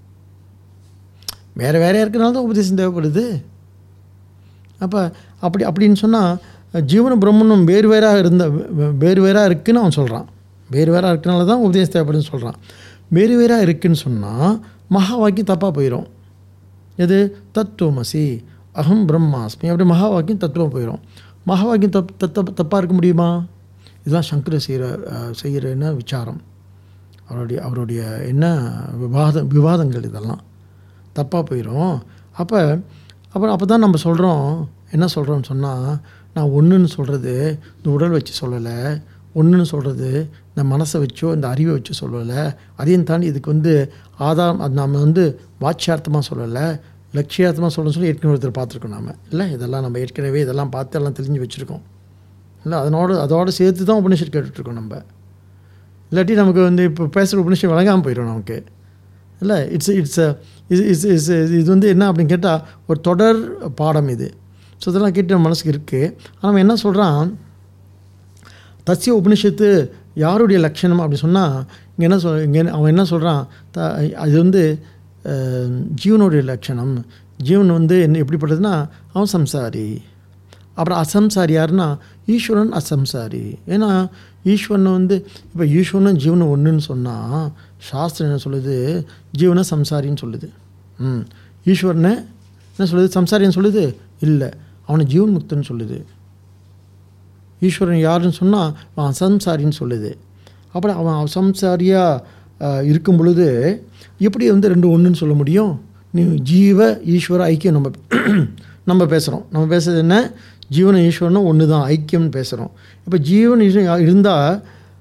வேறு வேறையாக இருக்கிறனால தான் உபதேசம் தேவைப்படுது அப்போ அப்படி அப்படின்னு சொன்னால் ஜீவனும் பிரம்மனும் வேறு வேறாக இருந்த வே- வேறு வேறாக இருக்குன்னு அவன் சொல்கிறான் வேறு வேறாக இருக்கனால தான் உபதேசம் தேவைப்படுதுன்னு சொல்கிறான் வேறு வேறாக இருக்குன்னு சொன்னால் மகா வாக்கியம் தப்பாக போயிடும் எது தத்துவமசி அகம் பிரம்மாஸ்மி அப்படி மகா வாக்கியம் தத்துவம் போயிடும் மகா வாக்கியம் தப் தத்த தப்பாக இருக்க முடியுமா இதெல்லாம் சங்கர செய்கிற செய்கிற என்ன விசாரம் அவருடைய அவருடைய என்ன விவாத விவாதங்கள் இதெல்லாம் தப்பாக போயிடும் அப்போ அப்புறம் அப்போ தான் நம்ம சொல்கிறோம் என்ன சொல்கிறோம்னு சொன்னால் நான் ஒன்றுன்னு சொல்கிறது இந்த உடல் வச்சு சொல்லலை ஒன்றுன்னு சொல்கிறது இந்த மனசை வச்சோ இந்த அறிவை வச்சு சொல்லலை அதையும் தாண்டி இதுக்கு வந்து ஆதாரம் அது நம்ம வந்து வாட்சியார்த்தமாக சொல்லலை லட்சியார்த்தமாக சொல்லணும்னு சொல்லி ஏற்கனவே ஒருத்தர் பார்த்துருக்கோம் நாம இல்லை இதெல்லாம் நம்ம ஏற்கனவே இதெல்லாம் பார்த்து எல்லாம் தெரிஞ்சு வச்சுருக்கோம் இல்லை அதனோட அதோட சேர்த்து தான் உபனிஷத் கேட்டுட்ருக்கோம் நம்ம இல்லாட்டி நமக்கு வந்து இப்போ பேசுகிற உபனிஷம் வழங்காமல் போயிடும் நமக்கு இல்லை இட்ஸ் இட்ஸ் இது இட்ஸ் இஸ் இது வந்து என்ன அப்படின்னு கேட்டால் ஒரு தொடர் பாடம் இது ஸோ இதெல்லாம் கேட்டு நம்ம மனசுக்கு இருக்குது ஆனால் அவன் என்ன சொல்கிறான் தஸ்ய உபனிஷத்து யாருடைய லட்சணம் அப்படி சொன்னால் இங்கே என்ன சொல் இங்கே அவன் என்ன சொல்கிறான் த அது வந்து அஹ், ஜீவனுடைய லட்சணம் ஜீவன் வந்து என்ன எப்படிப்பட்டதுன்னா அவன் சம்சாரி அப்புறம் அசம்சாரி யாருன்னா ஈஸ்வரன் அசம்சாரி ஏன்னா ஈஸ்வரன் வந்து இப்போ ஈஸ்வரனும் ஜீவனும் ஒன்றுன்னு சொன்னால் சாஸ்திரம் என்ன சொல்லுது ஜீவனை சம்சாரின்னு சொல்லுது ம் ஈஸ்வரனை என்ன சொல்லுது சம்சாரின்னு சொல்லுது இல்லை அவனை ஜீவன் முக்தன்னு சொல்லுது ஈஸ்வரன் யாருன்னு சொன்னால் அவன் அசம்சாரின்னு சொல்லுது அப்புறம் அவன் அசம்சாரியாக இருக்கும் பொழுது எப்படி வந்து ரெண்டு ஒன்றுன்னு சொல்ல முடியும் நீ ஜீவ ஈஸ்வர ஐக்கியம் நம்ம நம்ம பேசுகிறோம் நம்ம பேசுறது என்ன ஜீவன ஈஸ்வரனும் ஒன்று தான் ஐக்கியம்னு பேசுகிறோம் இப்போ ஜீவன் இருந்தால்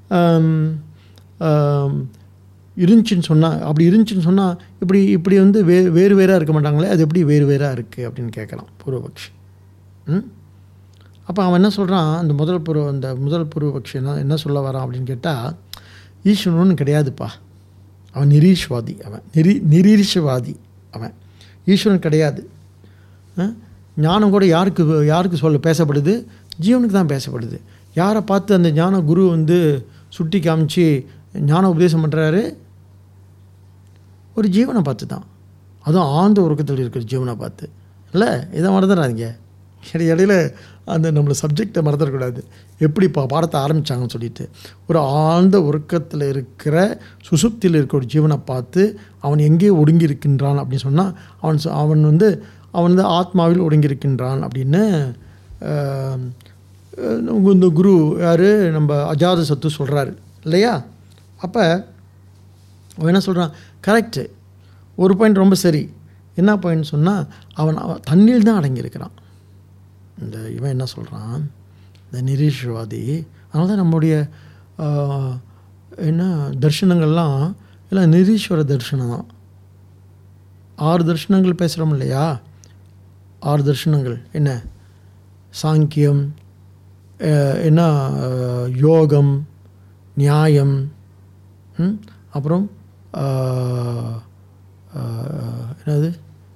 இருந்துச்சுன்னு சொன்னால் அப்படி இருந்துச்சுன்னு சொன்னால் இப்படி இப்படி வந்து வே வேறு வேறாக இருக்க மாட்டாங்களே அது எப்படி வேறு வேறாக இருக்குது அப்படின்னு கேட்கலாம் பூர்வபக்ஷி ம் அப்போ அவன் என்ன சொல்கிறான் அந்த முதல் பூர்வ அந்த முதல் பூர்வபக்ஷி என்ன என்ன சொல்ல வரான் அப்படின்னு கேட்டால் ஈஸ்வரன் கிடையாதுப்பா அவன் நிரீஷ்வாதி அவன் நிரி நிரீஷவாதி அவன் ஈஸ்வரன் கிடையாது அஹ்? ஞானம் கூட யாருக்கு யாருக்கு சொல்ல பேசப்படுது ஜீவனுக்கு தான் பேசப்படுது யாரை பார்த்து அந்த ஞான குரு வந்து சுட்டி காமிச்சு ஞான உபதேசம் பண்ணுறாரு ஒரு ஜீவனை பார்த்து தான் அதுவும் ஆழ்ந்த உறக்கத்தில் இருக்கிற ஜீவனை பார்த்து இல்லை இதை மறந்துடாதீங்க இடை இடையில அந்த நம்மளை சப்ஜெக்டை மறந்துடக்கூடாது எப்படி பா பாடத்தை ஆரம்பித்தாங்கன்னு சொல்லிட்டு ஒரு ஆழ்ந்த உறக்கத்தில் இருக்கிற சுசுப்தியில் இருக்கிற ஒரு ஜீவனை பார்த்து அவன் எங்கே ஒடுங்கி இருக்கின்றான் அப்படின்னு சொன்னால் அவன் சொ- அவன் வந்து அவன் வந்து ஆத்மாவில் ஒடுங்கி இருக்கின்றான் அப்படின்னு ஆஹ், அஹ், இந்த குரு யார் நம்ம அஜாத சத்து சொல்கிறாரு இல்லையா அப்போ அவன் என்ன சொல்கிறான் கரெக்டு ஒரு பாயிண்ட் ரொம்ப சரி என்ன பாயிண்ட் சொன்னால் அவன் அவன் தண்ணியில் தான் அடங்கியிருக்கிறான் இந்த இவன் என்ன சொல்கிறான் இந்த நிரீஷ்வாதி அதனால தான் நம்முடைய ஆஹ், என்ன தர்ஷனங்கள்லாம் எல்லாம் நிரீஸ்வர தர்ஷனம் தான் ஆறு தர்ஷனங்கள் பேசுகிறோம் இல்லையா ஆறு தர்ஷனங்கள் என்ன சாங்கியம் அஹ், என்ன அஹ், யோகம் நியாயம் ம், அப்புறம் ஆஹ், ஆஹ், என்னது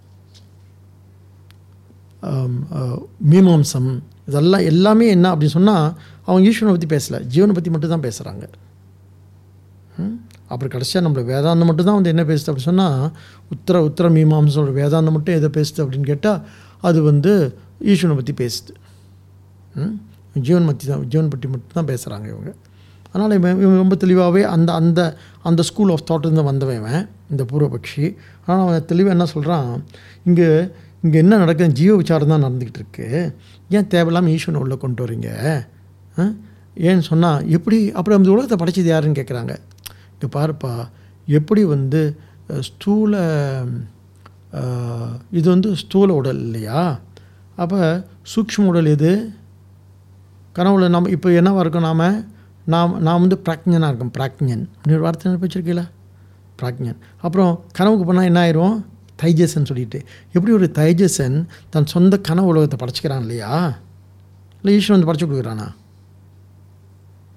ஆம், ஆஹ், மீமாம்சம் இதெல்லாம் எல்லாமே என்ன அப்படின்னு சொன்னால் அவங்க ஈஸ்வரனை பற்றி பேசலை ஜீவனை பற்றி மட்டும் தான் பேசுகிறாங்க அப்புறம் கடைசியாக நம்மள வேதாந்தம் மட்டும் தான் வந்து என்ன பேசுது அப்படின்னு சொன்னால் உத்தர உத்தர மீமாம்சோட வேதாந்தம் மட்டும் எதை பேசுது அப்படின்னு கேட்டால் அது வந்து ஈஸ்வரனை பற்றி பேசுது ம்? ஜீவன் பற்றி தான் ஜீவன் பற்றி மட்டும் தான் பேசுகிறாங்க இவங்க அதனால் இவன் இவன் ரொம்ப தெளிவாகவே அந்த அந்த அந்த ஸ்கூல் ஆஃப் தாட்லேருந்து வந்தவன் இவன் இந்த பூர்வபக்ஷி ஆனால் அவன் தெளிவாக என்ன சொல்கிறான் இங்கே இங்கே என்ன நடக்குது ஜீவ விசாரம் தான் நடந்துக்கிட்டு இருக்கு ஏன் தேவையில்லாமல் ஈஸ்வரனை உள்ளே கொண்டு வரீங்க ஆ? ஏன்னு சொன்னால் எப்படி அப்புறம் அந்த உலகத்தை படைச்சது யாருன்னு கேட்குறாங்க இங்கே பாருப்பா எப்படி வந்து அஹ், ஸ்தூல அஹ், இது வந்து ஸ்தூல உடல் இல்லையா அப்போ சூக்ஷ்ம உடல் எது கனவுல நம்ம இப்போ என்னவா இருக்கோம் நாம் நாம் நான் வந்து பிராக்ஞனாக இருக்கோம் பிராக்ஞன் அப்படின்னு ஒரு வார்த்தை வச்சுருக்கீங்களா பிராக்ஞன் அப்புறம் கனவுக்கு போனால் என்ன ஆயிரும் தைஜசன் சொல்லிட்டு எப்படி ஒரு தைஜசன் தன் சொந்த கனவு உலகத்தை படைச்சிக்கிறான் இல்லையா இல்லை ஈஸ்வரன் வந்து படைச்சு கொடுக்குறானா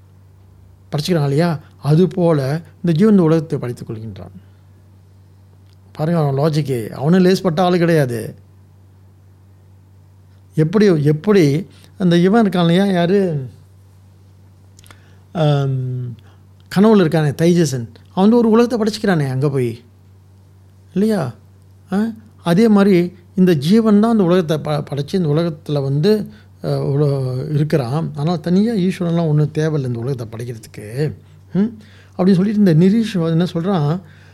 படைச்சிக்கிறான் இல்லையா அதுபோல் இந்த ஜீவன் இந்த உலகத்தை படைத்துக் கொள்கின்றான் பாருங்க அவன் லாஜிக்கு அவனும் லேஸ்பட்ட ஆள் கிடையாது எப்படி எப்படி அந்த இவன் இருக்கான் இல்லையா யார் கனவுல இருக்கானே தைஜசன் அவன் வந்து ஒரு உலகத்தை படைச்சிக்கிறானே அங்கே போய் இல்லையா ஆ? அதே மாதிரி இந்த ஜீவன் தான் அந்த உலகத்தை ப படைச்சி இந்த உலகத்தில் வந்து அஹ், உல- இருக்கிறான் ஆனால் தனியாக ஈஸ்வரன்லாம் ஒன்றும் தேவையில்லை இந்த உலகத்தை படைக்கிறதுக்கு ம்? அப்படின்னு சொல்லிட்டு இந்த நிரீஷ் என்ன சொல்கிறான்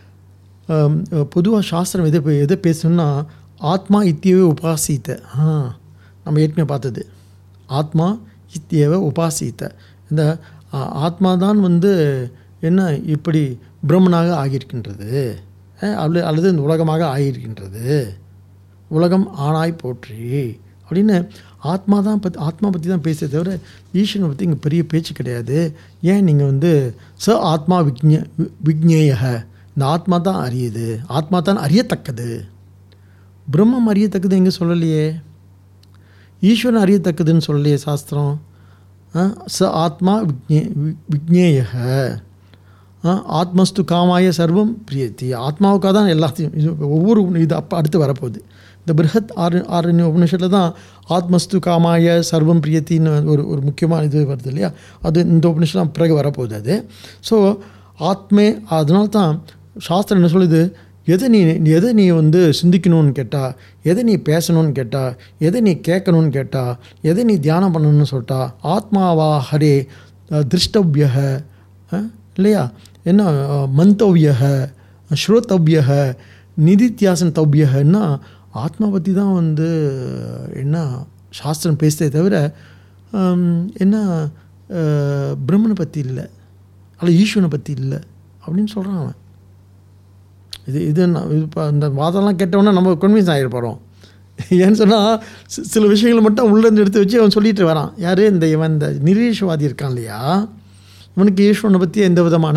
பொதுவாக சாஸ்திரம் எதை பே- எதை பேசணும்னா ஆத்மா இத்தியவே உபாசித்த ஆ நம்ம ஏற்கனவே பார்த்தது ஆத்மா இத்தியவ உபாசித்த இந்த ஆ, ஆத்மா தான் வந்து என்ன இப்படி பிரம்மனாக ஆகியிருக்கின்றது அஹ், அல்லது அல்லது இந்த உலகமாக ஆகியிருக்கின்றது உலகம் ஆணாய் போற்றி அப்படின்னு ஆத்மா தான் பற்றி ஆத்மா பற்றி தான் பேசுறதை தவிர ஈஸ்வரனை பற்றி இங்கே பெரிய பேச்சு கிடையாது ஏன் நீங்கள் வந்து ச ஆத்மா விக்ஞ வி- விக்ஞேயக இந்த ஆத்மா தான் அறியுது ஆத்மா தான் அறியத்தக்கது பிரம்மம் அறியத்தக்கது எங்கே சொல்லலையே ஈஸ்வரன் அறியத்தக்கதுன்னு சொல்லலையே சாஸ்திரம் ஆ, ச ஆத்மா விக்ஞே வி- விக்ஞேயக ஆ, ஆத்மஸ்து காமாய சர்வம் பிரியத்தி ஆத்மாவுக்காக தான் எல்லாத்தையும் இது ஒவ்வொரு இது அப்போ அடுத்து வரப்போகுது இந்த பிருஹத் ஆறு ஆரண்ய உபனிஷத்தில் தான் ஆத்மஸ்து காமாய சர்வம் பிரியத்தின்னு ஒரு ஒரு முக்கியமான இது வருது இல்லையா அது இந்த உபனிஷலாம் பிறகு வரப்போகுது அது ஸோ ஆத்மே அதனால தான் சாஸ்திரம் என்ன சொல்லுது எதை நீ எதை நீ வந்து சிந்திக்கணும்னு கேட்டா எதை நீ பேசணும்னு கேட்டா எதை நீ கேட்கணும்னு கேட்டா எதை நீ தியானம் பண்ணணும்னு சொல்லிட்டா ஆத்மாவா ஹரே அஹ், திருஷ்டவ்யக அஹ், இல்லையா என்ன அஹ், மந்தவ்யக ஸ்ரோதவ்யக நிதித்தியாசன் தவ்யகன்னா ஆத்மா பற்றி தான் வந்து என்ன சாஸ்திரம் பேசுதே தவிர ஹம், என்ன அஹ், பிரம்மனை பற்றி இல்லை அல்ல ஈஸ்வரனை பற்றி இல்லை அப்படின்னு சொல்கிறான் அவன் இது இது நான் இது இப்போ இந்த வாதம்லாம் கேட்டவொன்னே நம்ம கன்வின்ஸ் ஆகிருப்போம் ஏன்னு சொன்னால் சில விஷயங்களை மட்டும் உள்ளேருந்து எடுத்து வச்சு அவன் சொல்லிட்டு வரான் யார் இந்த இவன் இந்த நிரீஷ்வாதி இருக்கான் இல்லையா இவனுக்கு ஈஸ்வரனை பற்றி எந்த விதமான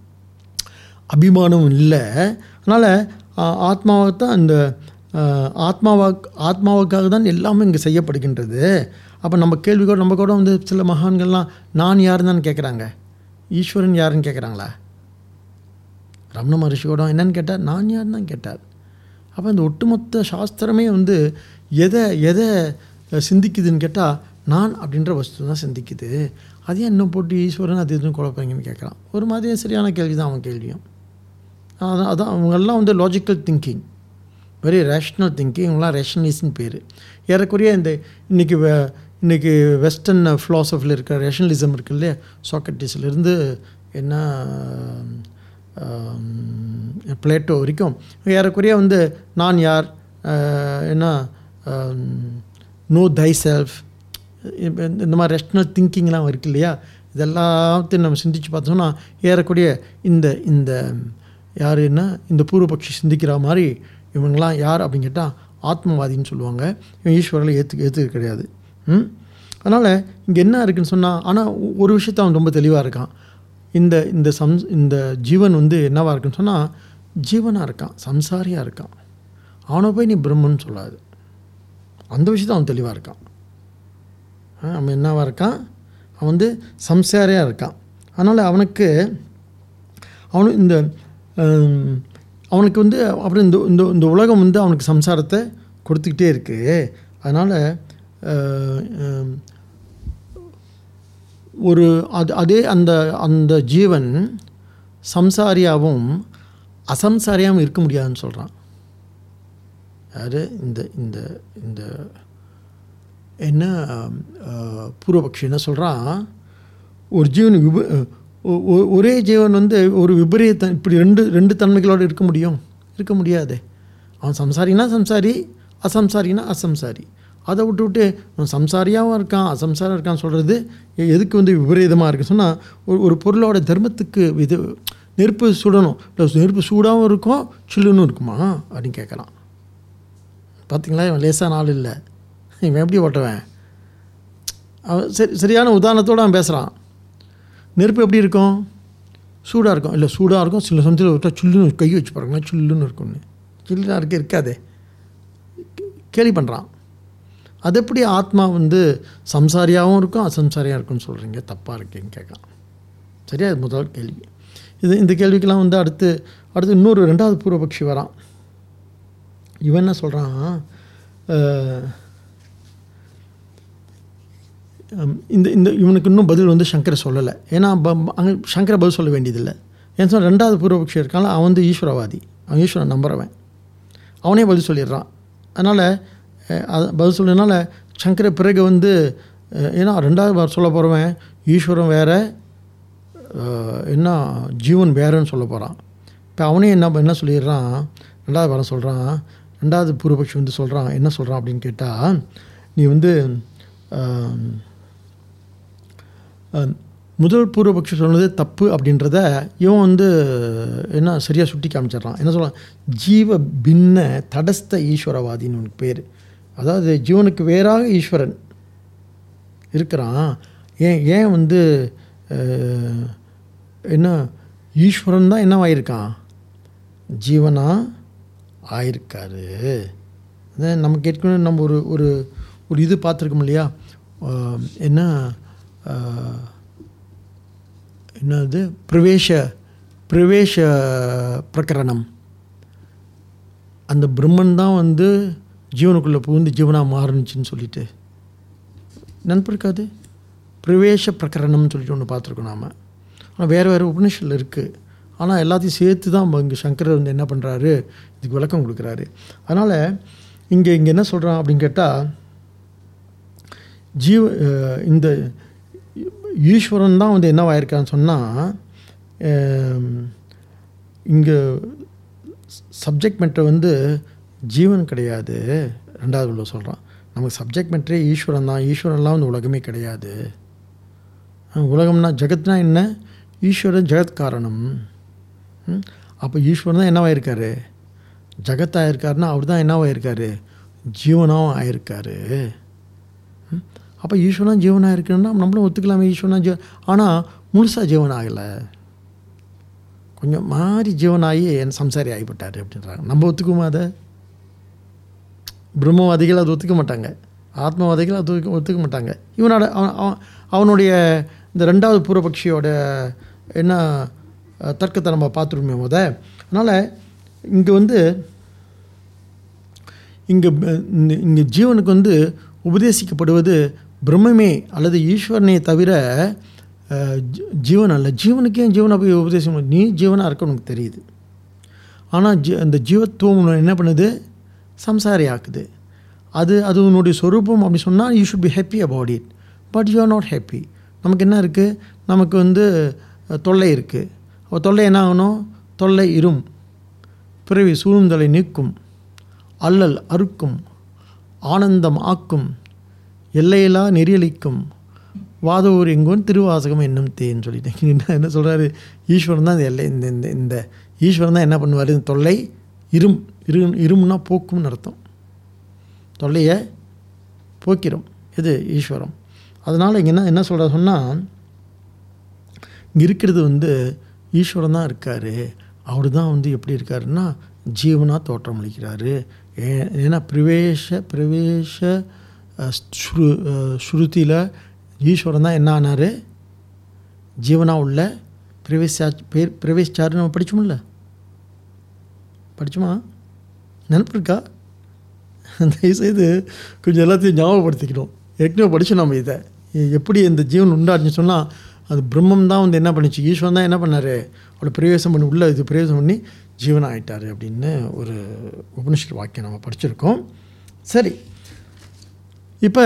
அபிமானமும் இல்லை அதனால் ஆத்மாவை தான் இந்த ஆத்மாவா ஆத்மாவுக்காக தான் எல்லாமே இங்கே செய்யப்படுகின்றது அப்போ நம்ம கேள்வி கூட நம்ம கூட வந்து சில மகான்கள்லாம் நான் யாருன்னு தான் கேட்குறாங்க ஈஸ்வரன் யாருன்னு கேட்குறாங்களா ரமண மகர்ஷி கூட என்னன்னு கேட்டார் நான் யாருன்னு தான் கேட்டார் அப்போ இந்த ஒட்டுமொத்த சாஸ்திரமே வந்து எதை எதை சிந்திக்குதுன்னு கேட்டால் நான் அப்படின்ற வஸ்து தான் சிந்திக்குது அதையும் இன்னும் போட்டு ஈஸ்வரன் அது எதுவும் குழப்பங்கன்னு கேட்குறான் ஒரு மாதிரி சரியான கேள்வி தான் அவன் கேள்வியும் அதான் அதான் அவங்கெல்லாம் வந்து logical thinking very rational thinking இவங்களாம் ரேஷனலிஸ்ட்னு பேர் ஏறக்குறைய இந்த இன்றைக்கி வெ இன்றைக்கி வெஸ்டர்ன் ஃபிலாசபியில் இருக்கிற ரேஷனலிசம் இருக்கு இல்லையா சாக்ரட்டிஸ்லேருந்து என்ன பிளேட்டோ வரைக்கும் ஏறக்குறைய வந்து நான் யார் அஹ், என்ன நோ தை செல்ஃப் இந்த மாதிரி ரெஷ்னல் திங்கிங்லாம் இருக்கு இல்லையா இதெல்லாத்தையும் நம்ம சிந்திச்சு பார்த்தோம்னா ஏறக்குறைய இந்த இந்த யார் என்ன இந்த பூர்வபக்ஷி சிந்திக்கிற மாதிரி இவங்கெல்லாம் யார் அப்படின்னு கேட்டால் ஆத்மவாதின்னு சொல்லுவாங்க இவன் ஈஸ்வரனை ஏற்று ஏற்றுக்க கிடையாது ம் அதனால் இங்கே என்ன இருக்குன்னு சொன்னால் ஆனால் ஒரு விஷயத்த அவன் ரொம்ப தெளிவாக இருக்கான் இந்த இந்த சம் இந்த ஜீவன் வந்து என்னவாக இருக்குன்னு சொன்னால் ஜீவனாக இருக்கான் சம்சாரியாக இருக்கான் அவனை போய் நீ பிரம்மன்னு சொல்லாது அந்த விஷயத்த அவன் தெளிவாக இருக்கான் ஆ, அவன் என்னவாக இருக்கான் அவன் வந்து சம்சாரியாக இருக்கான் அதனால் அவனுக்கு அவனு இந்த ஹம், அவனுக்கு வந்து அப்புறம் இந்த இந்த இந்த உலகம் வந்து அவனுக்கு சம்சாரத்தை கொடுத்துக்கிட்டே இருக்குது அதனால் ஒரு அது அதே அந்த அந்த ஜீவன் சம்சாரியாகவும் அசம்சாரியாகவும் இருக்க முடியாதுன்னு சொல்கிறான் யார் இந்த இந்த இந்த என்ன அஹ், பூர்வபக்ஷி என்ன சொல்கிறான் ஒரு ஜீவன் விப ஒ- ஒ- ஒரே ஜீவன் வந்து ஒரு விபரீத இப்படி ரெண்டு ரெண்டு தன்மைகளோடு இருக்க முடியும் இருக்க முடியாதே அவன் சம்சாரினா சம்சாரி அசம்சாரினா அசம்சாரி அதை விட்டு விட்டு அவன் சம்சாரியாகவும் இருக்கான் அசம்சாரம் இருக்கான்னு சொல்கிறது எதுக்கு வந்து விபரீதமாக இருக்கு சொன்னால் ஒரு ஒரு பொருளோட தர்மத்துக்கு இது நெருப்பு சுடணும் இல்ல நெருப்பு சூடாகவும் இருக்கும் சில்லுன்னு இருக்குமா அப்படின்னு கேட்குறான் பார்த்தீங்களா இவன் லேசான ஆள் இல்லை இவன் எப்படி ஓட்டுவேன் அவன் சரி சரியான உதாரணத்தோடு அவன் பேசுகிறான் நெருப்பு எப்படி இருக்கும் சூடாக இருக்கும் இல்லை சூடாக இருக்கும் சில சமயத்தில் விட்டா சுல்லுன்னு கை வச்சு பாருங்களேன் சுல்லுன்னு இருக்கும்னு சில்லுனா இருக்க இருக்காதே கேலி பண்ணுறான் அது எப்படி ஆத்மா வந்து சம்சாரியாகவும் இருக்கும் அசம்சாரியாக இருக்கும்னு சொல்கிறீங்க தப்பாக இருக்கேன்னு கேட்குறான் சரியா இது முதல் கேள்வி இது இந்த கேள்விக்கெல்லாம் வந்து அடுத்து அடுத்து இன்னொரு ரெண்டாவது பூர்வபக்ஷி வரான் இவன் என்ன சொல்கிறான் இந்த இந்த இவனுக்கு இன்னும் பதில் வந்து சங்கரை சொல்லலை ஏன்னா ப- அங்கே சங்கரை பதில் சொல்ல வேண்டியதில்லை ஏன் சொன்னால் ரெண்டாவது பூர்வபக்ஷி இருக்கான்ல அவன் வந்து ஈஸ்வரவாதி அவன் ஈஸ்வரன் நம்புறவன் அவனே பதில் சொல்லிடுறான் அதனால் அது பதில் சொல்றதுனால சங்கர பிறகு வந்து அஹ், ஏன்னா ரெண்டாவது வாரம் சொல்ல போகிறவன் ஈஸ்வரன் வேற அஹ், என்ன ஜீவன் வேறன்னு சொல்ல போகிறான் இப்போ அவனே என்ன என்ன சொல்லிடுறான் ரெண்டாவது வாரம் சொல்கிறான் ரெண்டாவது பூர்வபக்ஷி வந்து சொல்கிறான் என்ன சொல்கிறான் அப்படின்னு கேட்டால் நீ வந்து ஆம், அஹ், முதல் பூர்வபக்ஷி சொன்னது தப்பு அப்படின்றத இவன் வந்து என்ன சரியாக சுட்டி காமிச்சிடுறான் என்ன சொல்கிறான் ஜீவ பின்ன தடஸ்த ஈஸ்வரவாதின்னு உனக்கு பேர் அதாவது ஜீவனுக்கு வேறாக ஈஸ்வரன் இருக்கிறான் ஏன் ஏன் வந்து அஹ், என்ன ஈஸ்வரன் தான் என்னவாயிருக்கான் ஜீவனா ஆயிருக்காரு அதான் நமக்கு ஏற்கனவே நம்ம ஒரு ஒரு ஒரு இது பார்த்துருக்கோம் இல்லையா அஹ், என்ன அஹ், என்னது பிரவேச பிரவேச பிரகரணம் அந்த பிரம்மன் தான் வந்து ஜீவனுக்குள்ளே புகுந்து ஜீவனாக மாறுனுச்சுன்னு சொல்லிட்டு நினப்பு இருக்காது பிரவேச பிரகரணம்னு சொல்லிட்டு ஒன்று பார்த்துருக்கோம் நாம் ஆனால் வேறு வேறு உபநிஷத்தில் இருக்குது ஆனால் எல்லாத்தையும் சேர்த்து தான் இங்கே சங்கரர் வந்து என்ன பண்ணுறாரு இதுக்கு விளக்கம் கொடுக்குறாரு அதனால் இங்கே இங்கே என்ன சொல்கிறான் அப்படின்னு கேட்டால் ஜீவ அஹ் இந்த ஈஸ்வரன் தான் வந்து என்னவாயிருக்கான்னு சொன்னால் இங்கே சப்ஜெக்ட் மேட்டர் வந்து ஜீவன் கிடையாது ரெண்டாவது உள்ள சொல்கிறான் நமக்கு சப்ஜெக்ட் மேட்டரே ஈஸ்வரன் தான் ஈஸ்வரன்லாம் வந்து உலகமே கிடையாது அஹ் உலகம்னா ஜெகத்னா என்ன ஈஸ்வரன் ஜெகத் காரணம் ம்? அப்போ ஈஸ்வரன் தான் என்னவாயிருக்காரு ஜெகத்தாக இருக்காருன்னா அவர் தான் என்னவாயிருக்காரு ஜீவனாகவும் ஆயிருக்காரு ம்? அப்போ ஈஸ்வரன் ஜீவனாக இருக்குன்னா நம்மளும் ஒத்துக்கலாமே ஈஸ்வரன் ஜீவ ஆனால் முழுசாக ஜீவன் ஆகலை கொஞ்சம் மாறி ஜீவனாகி என் சம்சாரி ஆகிவிட்டார் அப்படின்றாங்க நம்ம ஒத்துக்குமா அதை பிரம்மவாதிகள் அது ஒத்துக்க மாட்டாங்க ஆத்மவாதிகள் அது ஒத்துக்க ஒத்துக்க மாட்டாங்க இவனோட அவன் அவன் அவனுடைய இந்த ரெண்டாவது பூர்வபக்ஷியோட என்ன அஹ், தர்க்கத்தை நம்ம பார்த்துருமே முத அதனால் இங்கே வந்து இங்கே இங்கே ஜீவனுக்கு வந்து உபதேசிக்கப்படுவது பிரம்மமே அல்லது ஈஸ்வரனை தவிர அஹ், ஜீ- ஜீவன் அல்ல ஜீவனுக்கு ஏன் ஜீவனை போய் உபதேசம் பண்ண- நீ ஜீவனாக இருக்க உனக்கு தெரியுது ஆனால் ஜீ அந்த ஜீவத்துவம் உன்னை என்ன பண்ணுது சம்சாரி ஆக்குது அது அது உன்னுடைய சொரூபம் அப்படி சொன்னால் you should be happy about it but you are not happy நமக்கு என்ன இருக்குது நமக்கு வந்து அஹ், தொல்லை இருக்குது அப்போ தொல்லை என்ன ஆகணும் தொல்லை இரும் பிறவி சூழ்ந்தலை நீக்கும் அல்லல் அறுக்கும் ஆனந்தம் ஆக்கும் எல்லையிலா நெறியளிக்கும் வாதவூர் எங்கோன் திருவாசகம் என்னும் தேன்னு சொல்லிட்டேன் என்ன என்ன சொல்கிறாரு ஈஸ்வரன் தான் இந்த எல்லை இந்த இந்த இந்த ஈஸ்வரன் தான் என்ன பண்ணுவார் இந்த தொல்லை இரும் இரு இரும்னா போக்கும்னு அர்த்தம் தொல்லையை போக்கிறோம் இது ஈஸ்வரம் அதனால் இங்கே என்ன என்ன சொல்கிற சொன்னால் இங்கே இருக்கிறது வந்து ஈஸ்வரன் தான் இருக்கார் அவர் தான் வந்து எப்படி இருக்காருன்னா ஜீவனாக தோற்றமளிக்கிறாரு ஏ ஏன்னா பிரவேச பிரவேச அஹ், ஸ்ரு அஹ், ஸ்ருதியில் ஈஸ்வரன் தான் என்ன ஆனார் ஜீவனாக உள்ள பிரவேசா பேர் பிரவேசிச்சாரு நம்ம படிச்சோம்ல படிச்சோமா நினப்பு இருக்கா தயவுசெய்து கொஞ்சம் எல்லாத்தையும் ஞாபகப்படுத்திக்கணும் ஏற்கனவே படித்தோம் நம்ம இதை எ- எப்படி இந்த ஜீவன் உண்டாச்சுன்னு சொன்னால் அது பிரம்மம் தான் வந்து என்ன பண்ணுச்சு ஈஸ்வரன் தான் என்ன பண்ணார் அவளை பிரவேசம் பண்ணி உள்ள இது பிரவேசம் பண்ணி ஜீவன் ஆயிட்டாரு அப்படின்னு ஒரு உபனிஷத் வாக்கியம் நம்ம படிச்சிருக்கோம் சரி இப்போ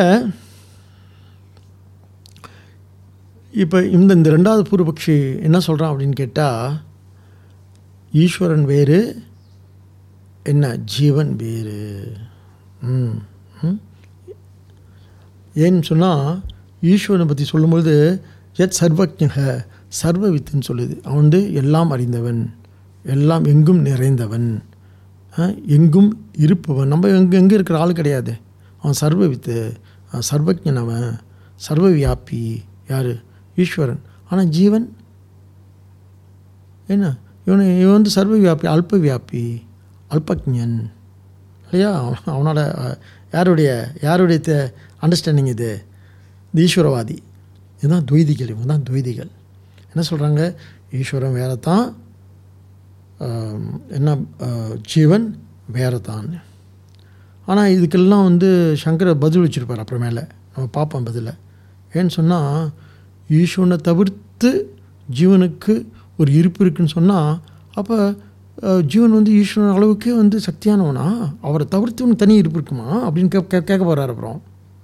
இப்போ இந்த இந்த ரெண்டாவது பூர்வபக்ஷி என்ன சொல்கிறான் அப்படின்னு கேட்டால் ஈஸ்வரன் வேறு என்ன ஜீவன் வேறு ம் ம். ஏன்னு சொன்னால் ஈஸ்வரனை பற்றி சொல்லும்பொழுது எத் சர்வஜக சர்வவித்துன்னு சொல்லுது அவன் வந்து எல்லாம் அறிந்தவன் எல்லாம் எங்கும் நிறைந்தவன் ஆ, எங்கும் இருப்பவன் நம்ம எங்கே எங்கே இருக்கிற ஆள் கிடையாது அவன் சர்வவித்து அவன் சர்வஜன் அவன் சர்வ வியாபி யார் ஈஸ்வரன் ஆனால் ஜீவன் என்ன இவன் இவன் வந்து சர்வ வியாபி அல்ப வியாபி அல்பஜன் இல்லையா அவன் அவனோட அஹ், யாருடைய யாருடைய அண்டர்ஸ்டாண்டிங் இது இந்த ஈஸ்வரவாதி இதுதான் துவைதிகள் இவங்க தான் துவைதிகள் என்ன சொல்கிறாங்க ஈஸ்வரன் வேற தான் ஆம், என்ன ஆ, ஜீவன் வேற தான் ஆனால் இதுக்கெல்லாம் வந்து சங்கரர் பதில் வச்சுருப்பார் அப்புறமேல நம்ம பார்ப்போம் பதிலை ஏன்னு சொன்னால் ஈஸ்வரனை தவிர்த்து ஜீவனுக்கு ஒரு இருப்பு இருக்குன்னு சொன்னால் அப்போ அஹ், ஜீவன் வந்து ஈஸ்வரன் அளவுக்கே வந்து சக்தியானவனா அவரை தவிர்த்து உனக்கு தனி இருப்பு இருக்குமா அப்படின்னு கே கே- கேட்க போகிறார் அப்புறம்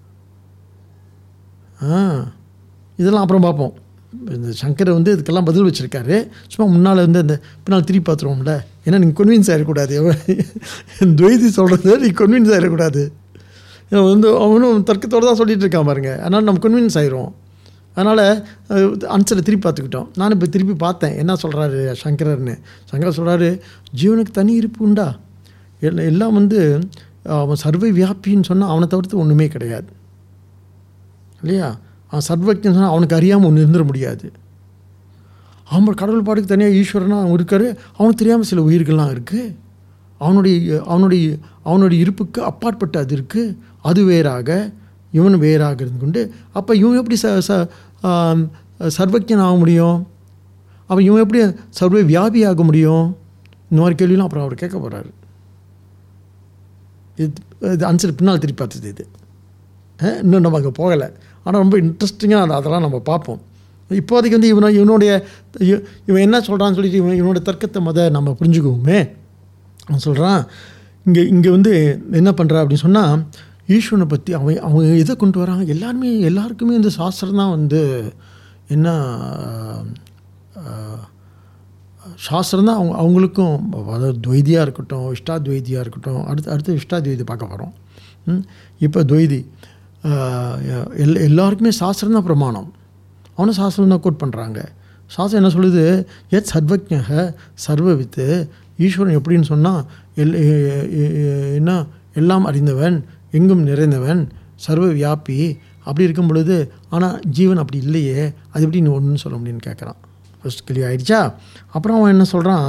ஆ இதெல்லாம் அப்புறம் பார்ப்போம் இந்த சங்கர் வந்து இதுக்கெல்லாம் பதில் வச்சுருக்காரு சும்மா முன்னால் வந்து அந்த பின்னால் திருப்பி பார்த்துருவோம்ல ஏன்னா நீங்கள் கன்வின்ஸ் ஆகிடக்கூடாது எவன் துவைதி சொல்கிறது நீ கன்வின்ஸ் ஆகிடக்கூடாது இவன் வந்து அவனும் தர்க்கத்தோடு தான் சொல்லிட்டு இருக்கான் பாருங்க அதனால் நம்ம கன்வின்ஸ் ஆயிரும் அதனால் ஆன்சரை திருப்பி பார்த்துக்கிட்டோம் நான் இப்போ திருப்பி பார்த்தேன் என்ன சொல்கிறாரு சங்கரர்னு சங்கரர் சொல்கிறாரு ஜீவனுக்கு தனி இருப்பு உண்டா எல்லாம் எல்லாம் வந்து அவன் சர்வ வியாபின்னு சொன்னால் அவனை தவிர்த்து ஒன்றுமே கிடையாது இல்லையா அவன் சர்வஜன் சொன்னால் அவனுக்கு அறியாமல் ஒன்று இருந்துட முடியாது அவன் கடவுள் பாட்டுக்கு தனியாக ஈஸ்வரனா அவன் இருக்காரு அவனுக்கு தெரியாமல் சில உயிர்கள்லாம் இருக்குது அவனுடைய அவனுடைய அவனுடைய இருப்புக்கு அப்பாற்பட்டு அது இருக்குது அது வேறாக இவன் வேறாக இருந்து கொண்டு அப்போ இவன் எப்படி ச ச ஆம், சர்வஜன் ஆக முடியும் அவன் இவன் எப்படி சர்வ வியாபி ஆக முடியும் இந்த மாதிரி கேள்விலாம் அப்புறம் அவர் கேட்க போகிறாரு இது இது ஆன்சர் பின்னால் திருப்பி பார்த்தது இது அஹ், இன்னும் நம்ம அங்கே போகலை ஆனால் ரொம்ப இன்ட்ரெஸ்டிங்காக அதை அதெல்லாம் நம்ம பார்ப்போம் இப்போதைக்கு வந்து இவனை இவனுடைய இ- இவன் என்ன சொல்கிறான்னு சொல்லிட்டு இவன் இவனுடைய தர்க்கத்தை முத நம்ம புரிஞ்சுக்குவோமே அவன் சொல்கிறான் இங்கே இங்கே வந்து என்ன பண்ணுறா அப்படின்னு சொன்னால் ஈஸ்வரனை பற்றி அவன் அவங்க எதை கொண்டு வராங்க எல்லாருமே எல்லாருக்குமே இந்த சாஸ்திரம் தான் வந்து என்ன ஆஹ், சாஸ்திரம் தான் அவங்க அவங்களுக்கும் அதாவது துவைதியாக இருக்கட்டும் இஷ்டாத்வைதியாக இருக்கட்டும் அடுத்து அடுத்து இஷ்டாத்வைதி பார்க்க போகிறோம் இப்போ துவைதி ஆஹ், எல் எல்லாருக்குமே சாஸ்திரம் தான் பிரமாணம் அவனும் சாஸ்திரம் தான் கோட் பண்ணுறாங்க சாஸ்திரம் என்ன சொல்லுது எத் சர்வஜக சர்வவித்து ஈஸ்வரன் எப்படின்னு சொன்னால் எல் எ- எ- எ- என்ன எல்லாம் அறிந்தவன் எங்கும் நிறைந்தவன் சர்வ வியாபி அப்படி இருக்கும் பொழுது ஆனால் ஜீவன் அப்படி இல்லையே அது எப்படி நீ ஒன்றுன்னு சொல்ல முடியும்னு கேட்குறான் ஃபஸ்ட் கிளியர் ஆயிடுச்சா அப்புறம் அவன் என்ன சொல்கிறான்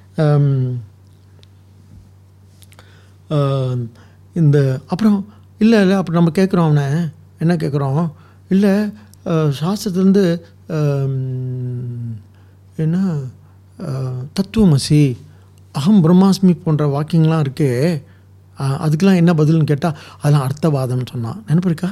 இந்த அப்புறம் இல்லை இல்லை அப்புறம் நம்ம கேட்குறோம் அவனை என்ன கேட்குறோம் இல்லை சாஸ்திரத்துலேருந்து என்ன அஹ், தத்துவமசி அகம் பிரம்மாஸ்மி போன்ற வாக்கியங்கள்லாம் இருக்கே அஹ், அதுக்கெல்லாம் என்ன பதில்னு கேட்டால் அதெல்லாம் அர்த்தவாதம்னு சொன்னான் நினப்பு இருக்கா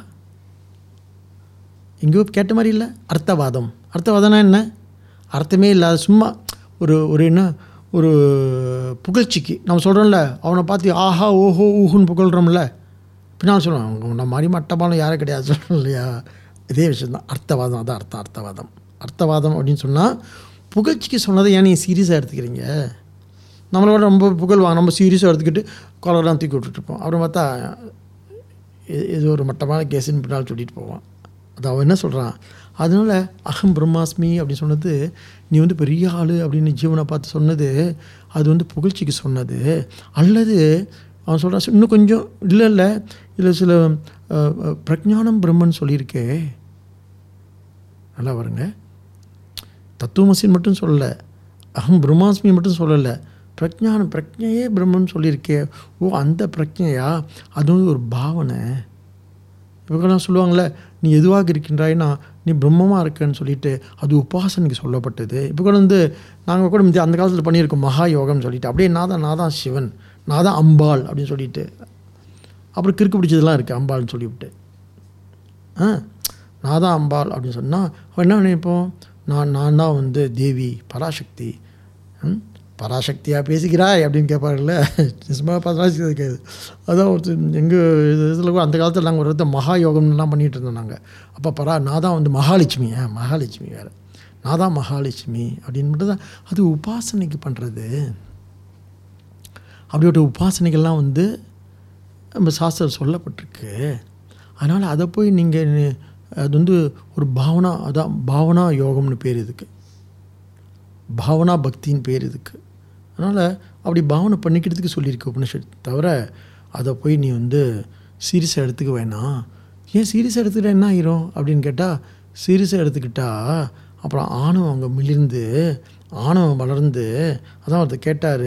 எங்கேயோ கேட்ட மாதிரி இல்லை அர்த்தவாதம் அர்த்தவாதம்னா என்ன அர்த்தமே இல்லாத சும்மா ஒரு ஒரு என்ன ஒரு புகழ்ச்சிக்கு நம்ம சொல்கிறோம்ல அவனை பார்த்து ஆஹா ஓஹோ ஊஹுன்னு புகழ்கிறோம்ல பின்னால் சொல்லுவான் உன்னை மாதிரி மட்டமாலும் யாரும் கிடையாது சொல்கிறோம் இல்லையா இதே விஷயந்தான் அர்த்தவாதம் அதான் அர்த்தம் அர்த்தவாதம் அர்த்தவாதம் அப்படின்னு சொன்னால் புகழ்ச்சிக்கு சொன்னதை ஏன் நீங்கள் சீரியஸாக எடுத்துக்கிறீங்க நம்மளோட ரொம்ப புகழ்வாங்க நம்ம சீரியஸாக எடுத்துக்கிட்டு கொலரெலாம் தூக்கி விட்டுட்ருப்போம் அப்புறம் பார்த்தா இது இது ஒரு மட்டமான கேஸுன்னு பின்னால் சொல்லிட்டு போவான் அது அவன் என்ன சொல்கிறான் அதனால் அகம் பிரம்மாஸ்மி அப்படின்னு சொன்னது நீ வந்து பெரிய ஆள் அப்படின்னு ஜீவனை பார்த்து சொன்னது அது வந்து புகழ்ச்சிக்கு சொன்னது அல்லது அவன் சொல்கிறான் இன்னும் கொஞ்சம் இல்லை இல்லை இதில் சில அஹ், அஹ், பிரஜானம் பிரம்மன் சொல்லியிருக்கே நல்லா வருங்க தத்துவமசின்னு மட்டும் சொல்லலை அகம் பிரம்மாஸ்மி மட்டும் சொல்லலை பிரஜானம் பிரஜையே பிரம்மன் சொல்லியிருக்கே ஓ அந்த பிரஜையா அது வந்து ஒரு பாவனை இவங்கெல்லாம் சொல்லுவாங்கள்ல நீ எதுவாக இருக்கின்றாய்னா நீ பிரம்மமாக இருக்கன்னு சொல்லிட்டு அது உபாசனைக்கு சொல்லப்பட்டது இப்போ கூட வந்து நாங்கள் கூட முந்தி அந்த காலத்தில் பண்ணியிருக்கோம் மகா யோகம்னு சொல்லிட்டு அப்படியே நான் தான் நான் தான் சிவன் நான் தான் அம்பாள் அப்படின்னு சொல்லிட்டு அப்புறம் கிறுக்கு பிடிச்சதெல்லாம் இருக்குது அம்பாள்னு சொல்லிவிட்டு ஆ நான் தான் அம்பாள் அப்படின்னு சொன்னால் அவன் என்ன நினைப்போம் நான் நான் தான் வந்து தேவி பராசக்தி ம் பராசக்தியாக பேசிக்கிறாய் அப்படின்னு கேட்பாருல்ல நிஜமாக பராசக்தி கேது அதான் ஒரு எங்கள் இதில் கூட அந்த காலத்தில் நாங்கள் ஒரு இடத்த மகா யோகம்லாம் பண்ணிகிட்டு இருந்தோம் நாங்கள் அப்போ பரா நான் தான் வந்து மகாலட்சுமி ஆ மகாலட்சுமி வேறு நான் தான் மகாலட்சுமி அப்படின்னு மட்டும் தான் அது உபாசனைக்கு பண்ணுறது அப்படிப்பட்ட உபாசனைகள்லாம் வந்து நம்ம சாஸ்திரம் சொல்லப்பட்டிருக்கு அதனால் அதை போய் நீங்கள் அது வந்து ஒரு பாவனா அதான் பாவனா யோகம்னு பேர் இதுக்கு பாவனா பக்தின்னு பேர் இதுக்கு அதனால் அப்படி பாவனை பண்ணிக்கிறதுக்கு சொல்லியிருக்கு உபனிஷத் தவிர அதை போய் நீ வந்து சீரியஸாக எடுத்துக்க வேணாம் ஏன் சீரியஸாக எடுத்துக்கிட்டா என்ன ஆயிரும் அப்படின்னு கேட்டால் சீரியஸாக எடுத்துக்கிட்டா அப்புறம் ஆணவம் அங்கே மிளிர்ந்து ஆணவம் வளர்ந்து அதான் ஒருத்தர் கேட்டார்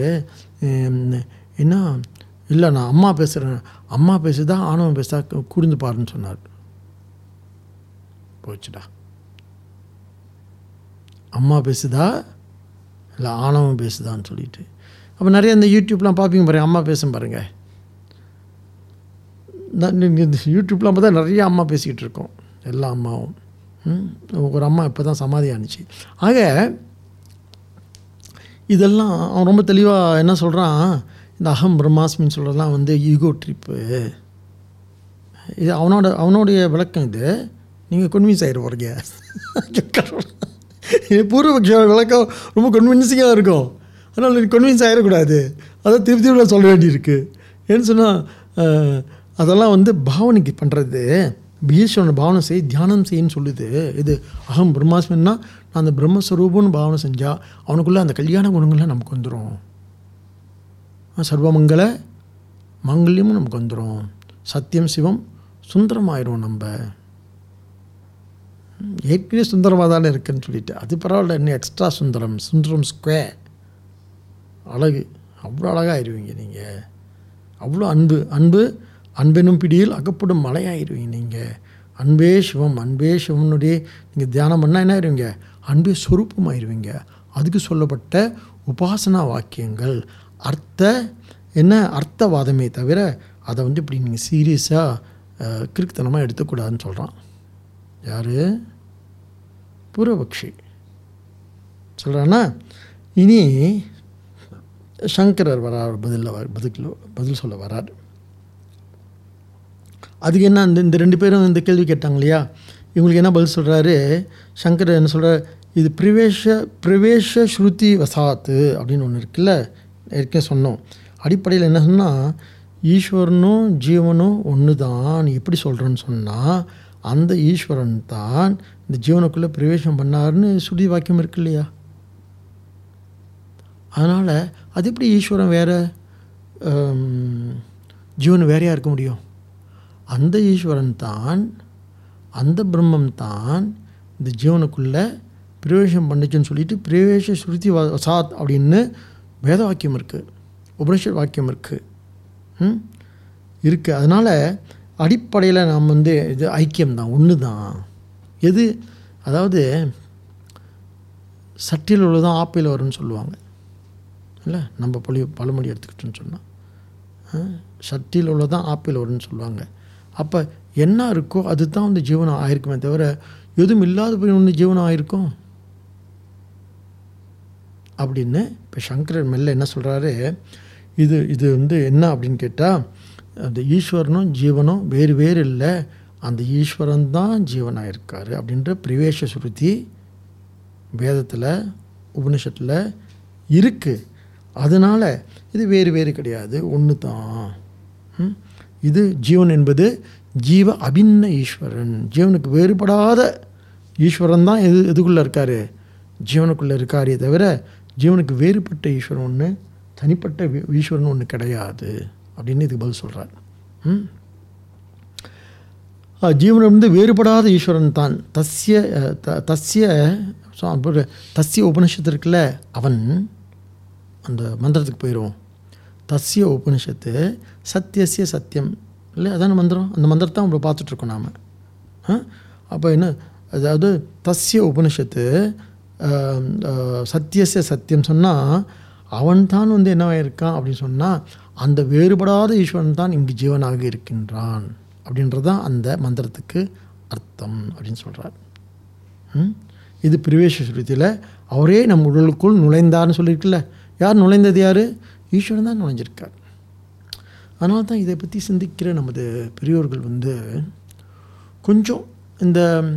என்ன இல்லை நான் அம்மா பேசுகிறேன் அம்மா பேசுதா ஆணவம் பேசுதா கூர்ந்து பாருன்னு சொன்னார் போச்சுடா அம்மா பேசுதா இல்லை ஆணவம் பேசுதான்னு சொல்லிட்டு அப்போ நிறைய இந்த யூடியூப்லாம் பார்ப்பீங்க பாருங்க அம்மா பேசும் பாருங்க நான் நீங்க இந்த யூடியூப்பில் அப்போ தான் நிறைய அம்மா பேசிக்கிட்டு இருக்கோம் எல்லா அம்மாவும் ம், ஒரு அம்மா இப்போ தான் சமாதி ஆணுச்சு ஆக இதெல்லாம் அவன் ரொம்ப தெளிவாக என்ன சொல்கிறான் இந்த அகம் பிரம்மாஸ்மின்னு சொல்கிறதெல்லாம் வந்து ஈகோ ட்ரிப்பு இது அவனோட அவனுடைய விளக்கம் இது நீங்கள் கன்வின்ஸ் ஆகிட போகிறீங்க இது பூர்வபக்ஷோட விளக்கம் ரொம்ப கன்வின்சிங்காக இருக்கும் அதனால் நீ கன்வின்ஸ் ஆகிடக்கூடாது அதை திருப்பி திருப்பி சொல்ல வேண்டியிருக்கு ஏன்னு சொன்னால் அதெல்லாம் வந்து பாவனைக்கு பண்ணுறது ஈஸ்வரனை பாவனை செய் தியானம் செய்யின்னு சொல்லுது இது அகம் பிரம்மாஸ்மின்னா நான் அந்த பிரம்மஸ்வரூபம்னு பாவனை செஞ்சால் அவனுக்குள்ளே அந்த கல்யாண குணங்கள்லாம் நமக்கு வந்துடும் சர்வமங்கல மாங்கல்யமும் நமக்கு வந்துடும் சத்தியம் சிவம் சுந்தரமாயிரும் நம்ம ம், ஏற்கனவே சுந்தரமாக தானே இருக்குன்னு சொல்லிட்டு அது பரவாயில்ல இன்னும் எக்ஸ்ட்ரா சுந்தரம் சுந்தரம் ஸ்கொயர் அழகு அவ்வளோ அழகாயிருவீங்க நீங்கள் அவ்வளோ அன்பு அன்பு அன்பெனும் பிடியில் அகப்படும் மலையாயிருவீங்க நீங்கள் அன்பே சிவம் அன்பே சிவனுடைய நீங்கள் தியானம் பண்ணால் என்ன ஆயிருவீங்க அன்பே சொரூபமாயிருவீங்க அதுக்கு சொல்லப்பட்ட உபாசனா வாக்கியங்கள் அர்த்த என்ன அர்த்தவாதமே தவிர அதை வந்து இப்படி நீங்கள் சீரியஸாக கிறுக்குத்தனமாக எடுத்துக்கூடாதுன்னு சொல்கிறான் யார் பூர்வபக்ஷி சொல்கிறான்னா இனி சங்கரர் வரார் பதிலில் வர பதில் பதில் சொல்ல வரார் அதுக்கு என்ன இந்த இந்த ரெண்டு பேரும் இந்த கேள்வி கேட்டாங்க இல்லையா இவங்களுக்கு என்ன பதில் சொல்கிறாரு சங்கரர் என்ன சொல்கிறார் இது பிரவேச பிரவேச ஸ்ருதி வசாத்து அப்படின்னு ஒன்று இருக்குல்ல ஏற்கனவே சொன்னோம் அடிப்படையில் என்ன சொன்னால் ஈஸ்வரனும் ஜீவனும் ஒன்று தான் நீ எப்படி சொல்கிறேன்னு சொன்னால் அந்த ஈஸ்வரன் தான் இந்த ஜீவனுக்குள்ளே பிரவேசம் பண்ணாருன்னு சுருதி வாக்கியம் இருக்கு இல்லையா அதனால் அது எப்படி ஈஸ்வரன் வேறு ஜீவன் வேறையாக இருக்க முடியும் அந்த ஈஸ்வரன் தான் அந்த பிரம்மம் தான் இந்த ஜீவனுக்குள்ளே பிரவேசம் பண்ணுச்சுன்னு சொல்லிட்டு பிரவேச ஸ்ருதி வசாத் அப்படின்னு வேத வாக்கியம் இருக்குது உபனிஷத் வாக்கியம் இருக்குது ம் இருக்குது அதனால் அடிப்படையில் நாம் வந்து இது ஐக்கியம்தான் ஒன்று தான் எது அதாவது சட்டியில் உள்ளதான் ஆப்பிள் வரும்னு சொல்லுவாங்க இல்லை நம்ம பழி பழமொழி எடுத்துக்கிட்டோன்னு சொன்னால் சட்டியில் உள்ளதான் ஆப்பிள் வரும்னு சொல்லுவாங்க அப்போ என்ன இருக்கோ அதுதான் வந்து ஜீவனம் ஆயிருக்குமே தவிர எதுவும் இல்லாத போய் ஒன்று ஜீவனம் ஆயிருக்கும் அப்படின்னு இப்போ சங்கரர் மெல்ல என்ன சொல்கிறாரு இது இது வந்து என்ன அப்படின்னு கேட்டால் அந்த ஈஸ்வரனும் ஜீவனும் வேறு வேறு இல்லை அந்த ஈஸ்வரன் தான் ஜீவனாக இருக்கார் அப்படின்ற பிரவேச சுருதி வேதத்தில் உபனிஷத்தில் இருக்குது அதனால் இது வேறு வேறு கிடையாது ஒன்று தான் ம்? இது ஜீவன் என்பது ஜீவ அபின்ன ஈஸ்வரன் ஜீவனுக்கு வேறுபடாத ஈஸ்வரன் தான் எது எதுக்குள்ளே இருக்கார் ஜீவனுக்குள்ளே இருக்காரே தவிர ஜீவனுக்கு வேறுபட்ட ஈஸ்வரன் ஒன்று தனிப்பட்ட வி- ஈஸ்வரன் ஒன்று கிடையாது அப்படின்னு இதுக்கு பதில் சொல்கிறார் ம் அஹ் ஜீவன் வந்து வேறுபடாத ஈஸ்வரன் தான் தஸ்ய அஹ், த- தஸ்ய so, அப்புறம் தஸ்ய உபனிஷத்து இருக்குல்ல அவன் அந்த மந்திரத்துக்கு போயிடுவோம் தஸ்ய உபனிஷத்து சத்தியசிய சத்தியம் இல்லை அதான மந்திரம் அந்த மந்திரத்தை நம்ம பார்த்துட்ருக்கோம் நாம் அப்போ என்ன அதாவது தஸ்ய உபனிஷத்து ஆம், ஆஹ், சத்தியசிய சத்தியம் சொன்னால் அவன் தான் வந்து என்னவா இருக்கான் அப்படின்னு சொன்னால் அந்த வேறுபடாத ஈஸ்வரன் தான் இங்கு ஜீவனாக இருக்கின்றான் அப்படின்றது தான் அந்த மந்திரத்துக்கு அர்த்தம் அப்படின்னு சொல்கிறார் ம்? இது பிரவேச ஸ்ருதியில் அவரே நம் உடலுக்குள் நுழைந்தார்னு சொல்லியிருக்குல்ல யார் நுழைந்தது யார் ஈஸ்வரன் தான் நுழைஞ்சிருக்கார் அதனால தான் இதை பற்றி சிந்திக்கிற நமது பெரியோர்கள் வந்து கொஞ்சம் இந்த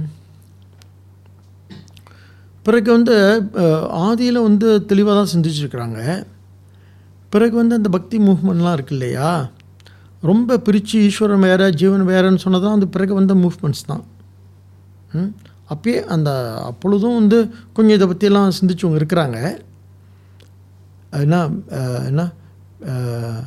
பிறகு வந்து ஆதியில் வந்து தெளிவாக தான் சிந்திச்சிருக்கிறாங்க பிறகு வந்து அந்த பக்தி மூவ்மெண்ட்லாம் இருக்கு இல்லையா ரொம்ப பிரித்து ஈஸ்வரன் வேறு ஜீவன் வேறுன்னு சொன்னதான் அந்த பிறகு வந்த மூவ்மெண்ட்ஸ் தான் ம்? அப்பயே அந்த அப்பொழுதும் வந்து கொஞ்சம் இதை பற்றியெல்லாம் சிந்திச்சவங்க இருக்கிறாங்க என்ன அஹ், என்ன அஹ்,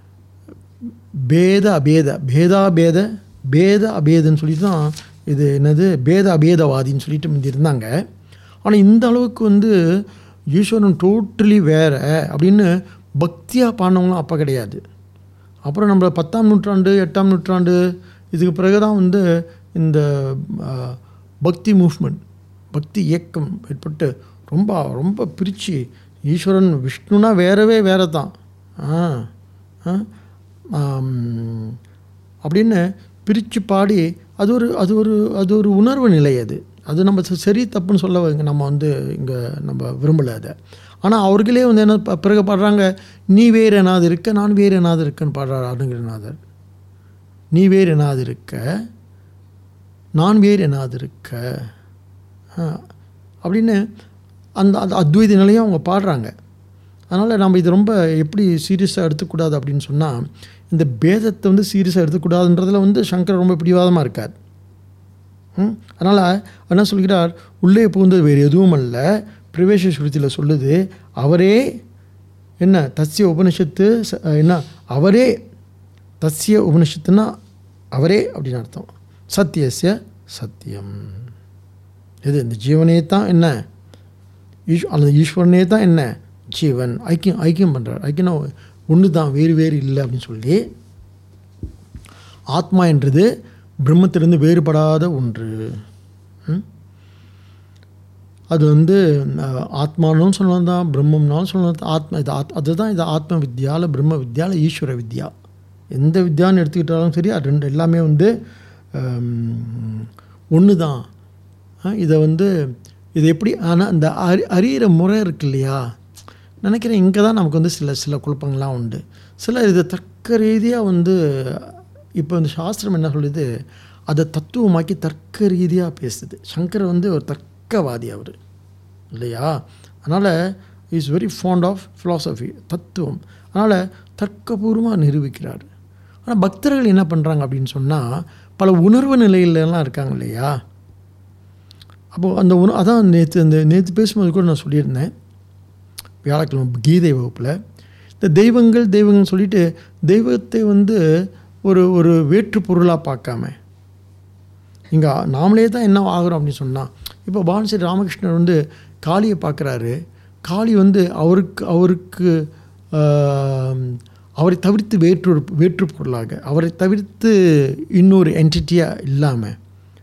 பேத அபேத பேதாபேத பேத அபேதன்னு சொல்லி தான் இது என்னது பேத அபேதவாதின்னு சொல்லிட்டு முந்தி இருந்தாங்க ஆனால் இந்த அளவுக்கு வந்து ஈஸ்வரன் டோட்டலி வேறு அப்படின்னு பக்தியாக பாடினவங்களும் அப்போ கிடையாது அப்புறம் நம்ம பத்தாம் நூற்றாண்டு எட்டாம் நூற்றாண்டு இதுக்கு பிறகு தான் வந்து இந்த அஹ், பக்தி மூவ்மெண்ட் பக்தி இயக்கம் ஏற்பட்டு ரொம்ப ரொம்ப பிரித்து ஈஸ்வரன் விஷ்ணுனா வேறவே வேற தான் ஆ ஆ, ஆம், அப்படின்னு பிரித்து பாடி அது ஒரு அது ஒரு அது ஒரு உணர்வு நிலை அது அது நம்ம ச- சரி தப்புன்னு சொல்ல இங்க நம்ம வந்து இங்கே நம்ம விரும்பலை அதை ஆனால் அவர்களே வந்து என்ன ப- பிறகு பாடுறாங்க நீ வேறு எனாது இருக்க நான் வேறு எனாது இருக்கன்னு பாடுறார் அருணகிரிநாதர் நீ வேறு எனாது இருக்க நான் வேறு எனாது இருக்க ஆ, அப்படின்னு அந்த அந்த அத்வைத நிலையும் அவங்க பாடுறாங்க அதனால் நம்ம இது ரொம்ப எப்படி சீரியஸாக எடுத்துக்கூடாது அப்படின்னு சொன்னால் இந்த பேதத்தை வந்து சீரியஸாக எடுத்துக்கூடாதுன்றதுல வந்து சங்கர் ரொம்ப பிடிவாதமாக இருக்கார் ம் அதனால் என்ன சொல்கிறார் உள்ளே புகுந்தது வேறு எதுவும் அல்ல பிரவேச ஸ்ருதியில் சொல்லுது அவரே என்ன தஸ்ய உபனிஷத்து ச- என்ன அவரே தஸ்ய உபனிஷத்துன்னா அவரே அப்படின்னு அர்த்தம் சத்தியஸ்ய சத்தியம் இது இந்த ஜீவனே தான் என்ன ஈஷ் அல்லது ஈஸ்வரனே தான் என்ன ஜீவன் ஐக்கியம் ஐக்கியம் பண்ணுறார் ஐக்கியம்னா ஒன்று தான் வேறு வேறு இல்லை அப்படின்னு சொல்லி ஆத்மா என்றது பிரம்மத்திலிருந்து வேறுபடாத ஒன்று ம்? அது வந்து அஹ், ஆத்மானும் சொல்லலாம் தான் பிரம்மம்னாலும் சொல்லலாம் தான். ஆத்மா இது ஆத் அதுதான் இது ஆத்ம வித்யால பிரம்ம வித்யால ஈஸ்வர வித்யா எந்த வித்யான்னு எடுத்துக்கிட்டாலும் சரி அது ரெண்டு எல்லாமே வந்து ஒன்று தான் அஹ், இதை வந்து இது எப்படி ஆனால் இந்த அறி அறியிற முறை இருக்கு இல்லையா நினைக்கிறேன் இங்கே தான் நமக்கு வந்து சில சில குழப்பங்கள்லாம் உண்டு சில இது தர்க்க ரீதியாக வந்து இப்போ இந்த சாஸ்திரம் என்ன சொல்லுது அதை தத்துவமாக்கி தர்க்க ரீதியாக பேசுது சங்கர் வந்து ஒரு தர்க்கவாதி அவர் இல்லையா அதனால் is very fond of philosophy தத்துவம் அதனால் தர்க்கபூர்வமாக நிரூபிக்கிறார் ஆனால் பக்தர்கள் என்ன பண்ணுறாங்க அப்படின்னு சொன்னால் பல உணர்வு நிலையிலலாம் இருக்காங்க இல்லையா அப்போது அந்த உண அதான் நேற்று அந்த நேற்று பேசும்போது கூட நான் சொல்லியிருந்தேன் வியாழக்கிழமை கீதை வகுப்பில் இந்த தெய்வங்கள் தெய்வங்கள்னு சொல்லிட்டு தெய்வத்தை வந்து ஒரு ஒரு வேற்று பொருளாக பார்க்காம இங்கே நாமளே தான் என்ன ஆகிறோம் அப்படின்னு சொன்னால் இப்போ பானஸ்ரீ ராமகிருஷ்ணர் வந்து காளியை பார்க்குறாரு காளி வந்து அவருக்கு அவருக்கு ஆம், அவரை தவிர்த்து வேற்று வேற்று பொருளாக அவரை தவிர்த்து இன்னொரு என்டிட்டியாக இல்லாமல்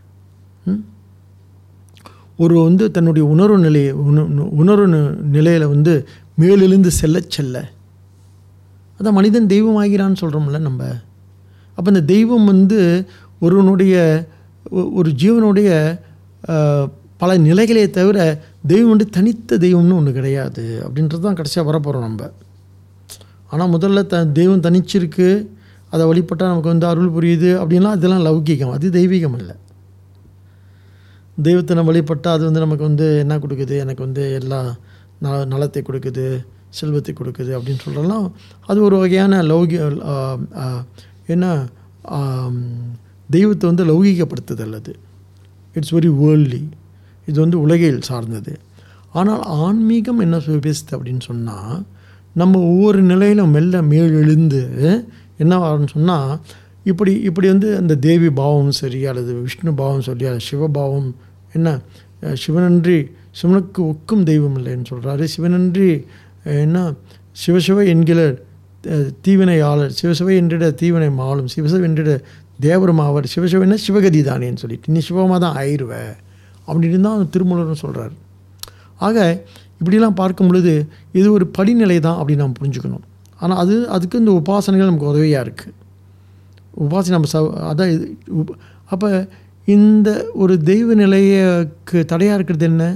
ஒரு வந்து தன்னுடைய உணர்வு நிலையை உண- உணர்வு நி- நிலையில் வந்து மேலெழுந்து செல்ல செல்ல அதான் மனிதன் தெய்வம் ஆகிறான்னு சொல்கிறோம்ல நம்ம அப்போ இந்த தெய்வம் வந்து ஒருவனுடைய ஒ- ஒரு ஜீவனுடைய ஆஹ், பல நிலைகளே தவிர தெய்வம் வந்து தனித்த தெய்வம்னு ஒன்று கிடையாது அப்படின்றது தான் கடைசியாக வரப்போகிறோம் நம்ம ஆனால் முதல்ல த தெய்வம் தனிச்சிருக்கு அதை வழிபட்டால் நமக்கு வந்து அருள் புரியுது அப்படின்லாம் அதெல்லாம் லௌகிகம் அது தெய்வீகம் இல்லை தெய்வத்தை நம்ம வழிபட்டால் அது வந்து நமக்கு வந்து என்ன கொடுக்குது எனக்கு வந்து எல்லா நல நலத்தை கொடுக்குது செல்வத்தை கொடுக்குது அப்படின்னு சொல்கிறலாம் அது ஒரு வகையான லௌகி ஆ, ஆ, என்ன ஆம், தெய்வத்தை வந்து லௌகீகப்படுத்துதல் அது இட்ஸ் வெரி வேர்ல்ட்லி இது வந்து உலகியல் சார்ந்தது ஆனால் ஆன்மீகம் என்ன சொல்லி பேசுது அப்படின்னு சொன்னால் நம்ம ஒவ்வொரு நிலையிலும் மெல்ல மேலெழுந்து என்ன ஆகும்னு சொன்னால் இப்படி இப்படி வந்து அந்த தேவி பாவம் சரி அல்லது விஷ்ணு பாவம் சரி அல்லது சிவபாவம் என்ன அஹ் சிவனன்றி சிவனுக்கு ஒக்கும் தெய்வம் இல்லைன்னு சொல்கிறாரு சிவனன்றி அஹ் என்ன சிவசிவ என்கிற அஹ், தீவினையாளர் சிவசிவ என்றிட தீவினை மாளும் சிவசிவ என்றிட தேவரும் ஆவர் சிவசிவன சிவகதி தானேன்னு சொல்லிட்டு நீ சிவமாக தான் ஆயிடுவ அப்படின்னு தான் திருமூலர்னு சொல்கிறார் ஆக இப்படிலாம் பார்க்கும் பொழுது இது ஒரு படிநிலை தான் அப்படின்னு நம்ம புரிஞ்சுக்கணும் ஆனால் அது அதுக்கு இந்த உபாசனைகள் நமக்கு உதவியாக இருக்குது உபாசனை நம்ம ச அதான் இது உப- அப்போ இந்த ஒரு தெய்வ நிலையக்கு தடையாக இருக்கிறது என்ன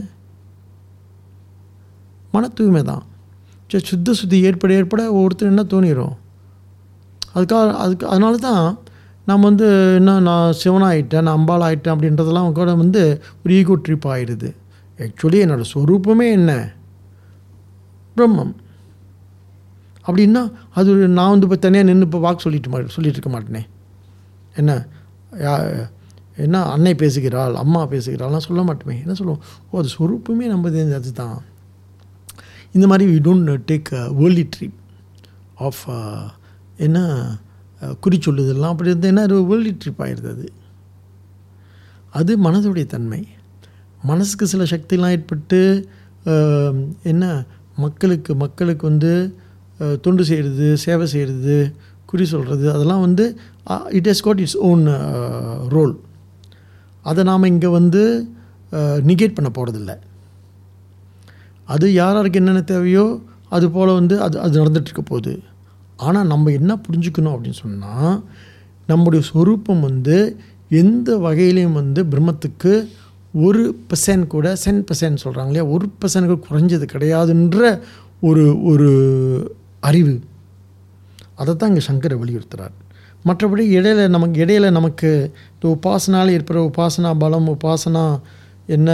மன தூய்மை தான் சரி சுத்த சுத்தி ஏற்பட ஏற்பட ஒவ்வொருத்தர் என்ன தோணிடும் அதுக்காக அதுக்கு அதனால தான் நம்ம வந்து என்ன நான் சிவனாயிட்டேன் நான் அம்பாள் ஆயிட்டேன் அப்படின்றதெல்லாம் கூட வந்து ஒரு ஈகோ ட்ரிப் ஆயிடுது ஆக்சுவலி என்னோடய ஸ்வரூபமே என்ன பிரம்மம் அப்படின்னா அது ஒரு நான் வந்து இப்போ தனியாக நின்று இப்போ வாக்கு சொல்லிட்டு மா சொல்லிட்டு இருக்க மாட்டேனே என்ன யா என்ன அன்னை பேசுகிறாள் அம்மா பேசுகிறாள்லாம் சொல்ல மாட்டோமே என்ன சொல்லுவோம் ஓ அது ஸ்வரூபமே நம்ம அதுதான் இந்த மாதிரி வி டோன்ட் டேக் வேர்லி ட்ரிப் ஆஃப் என்ன அஹ், குறி சொல்லுதெல்லாம் அப்படி இருந்து என்ன வேர்லி ட்ரிப் ஆயிடுது அது அது மனதுடைய தன்மை மனசுக்கு சில சக்திலாம் ஏற்பட்டு அஹ், என்ன மக்களுக்கு மக்களுக்கு வந்து அஹ், தொண்டு செய்கிறது சேவை செய்கிறது குறி சொல்கிறது அதெல்லாம் வந்து it has got its own role அதை நாம் இங்கே வந்து நிகேட் பண்ண போகிறதில்ல அது யார் யாருக்கு என்னென்ன தேவையோ அது போல் வந்து அது அது நடந்துகிட்ருக்க போகுது ஆனால் நம்ம என்ன புரிஞ்சுக்கணும் அப்படின்னு சொன்னால் நம்முடைய சொரூபம் வந்து எந்த வகையிலையும் வந்து பிரம்மத்துக்கு ஒரு பர்சன்ட் கூட சென் பர்சன்ட் சொல்கிறாங்க இல்லையா ஒரு பர்சன்ட் கூட குறைஞ்சது கிடையாதுன்ற ஒரு ஒரு அறிவு அதை தான் இங்கே சங்கரை வலியுறுத்துறார் மற்றபடி இடையில நமக்கு இடையில நமக்கு இந்த உபாசனால ஏற்படுற உபாசனா பலம் உபாசனா என்ன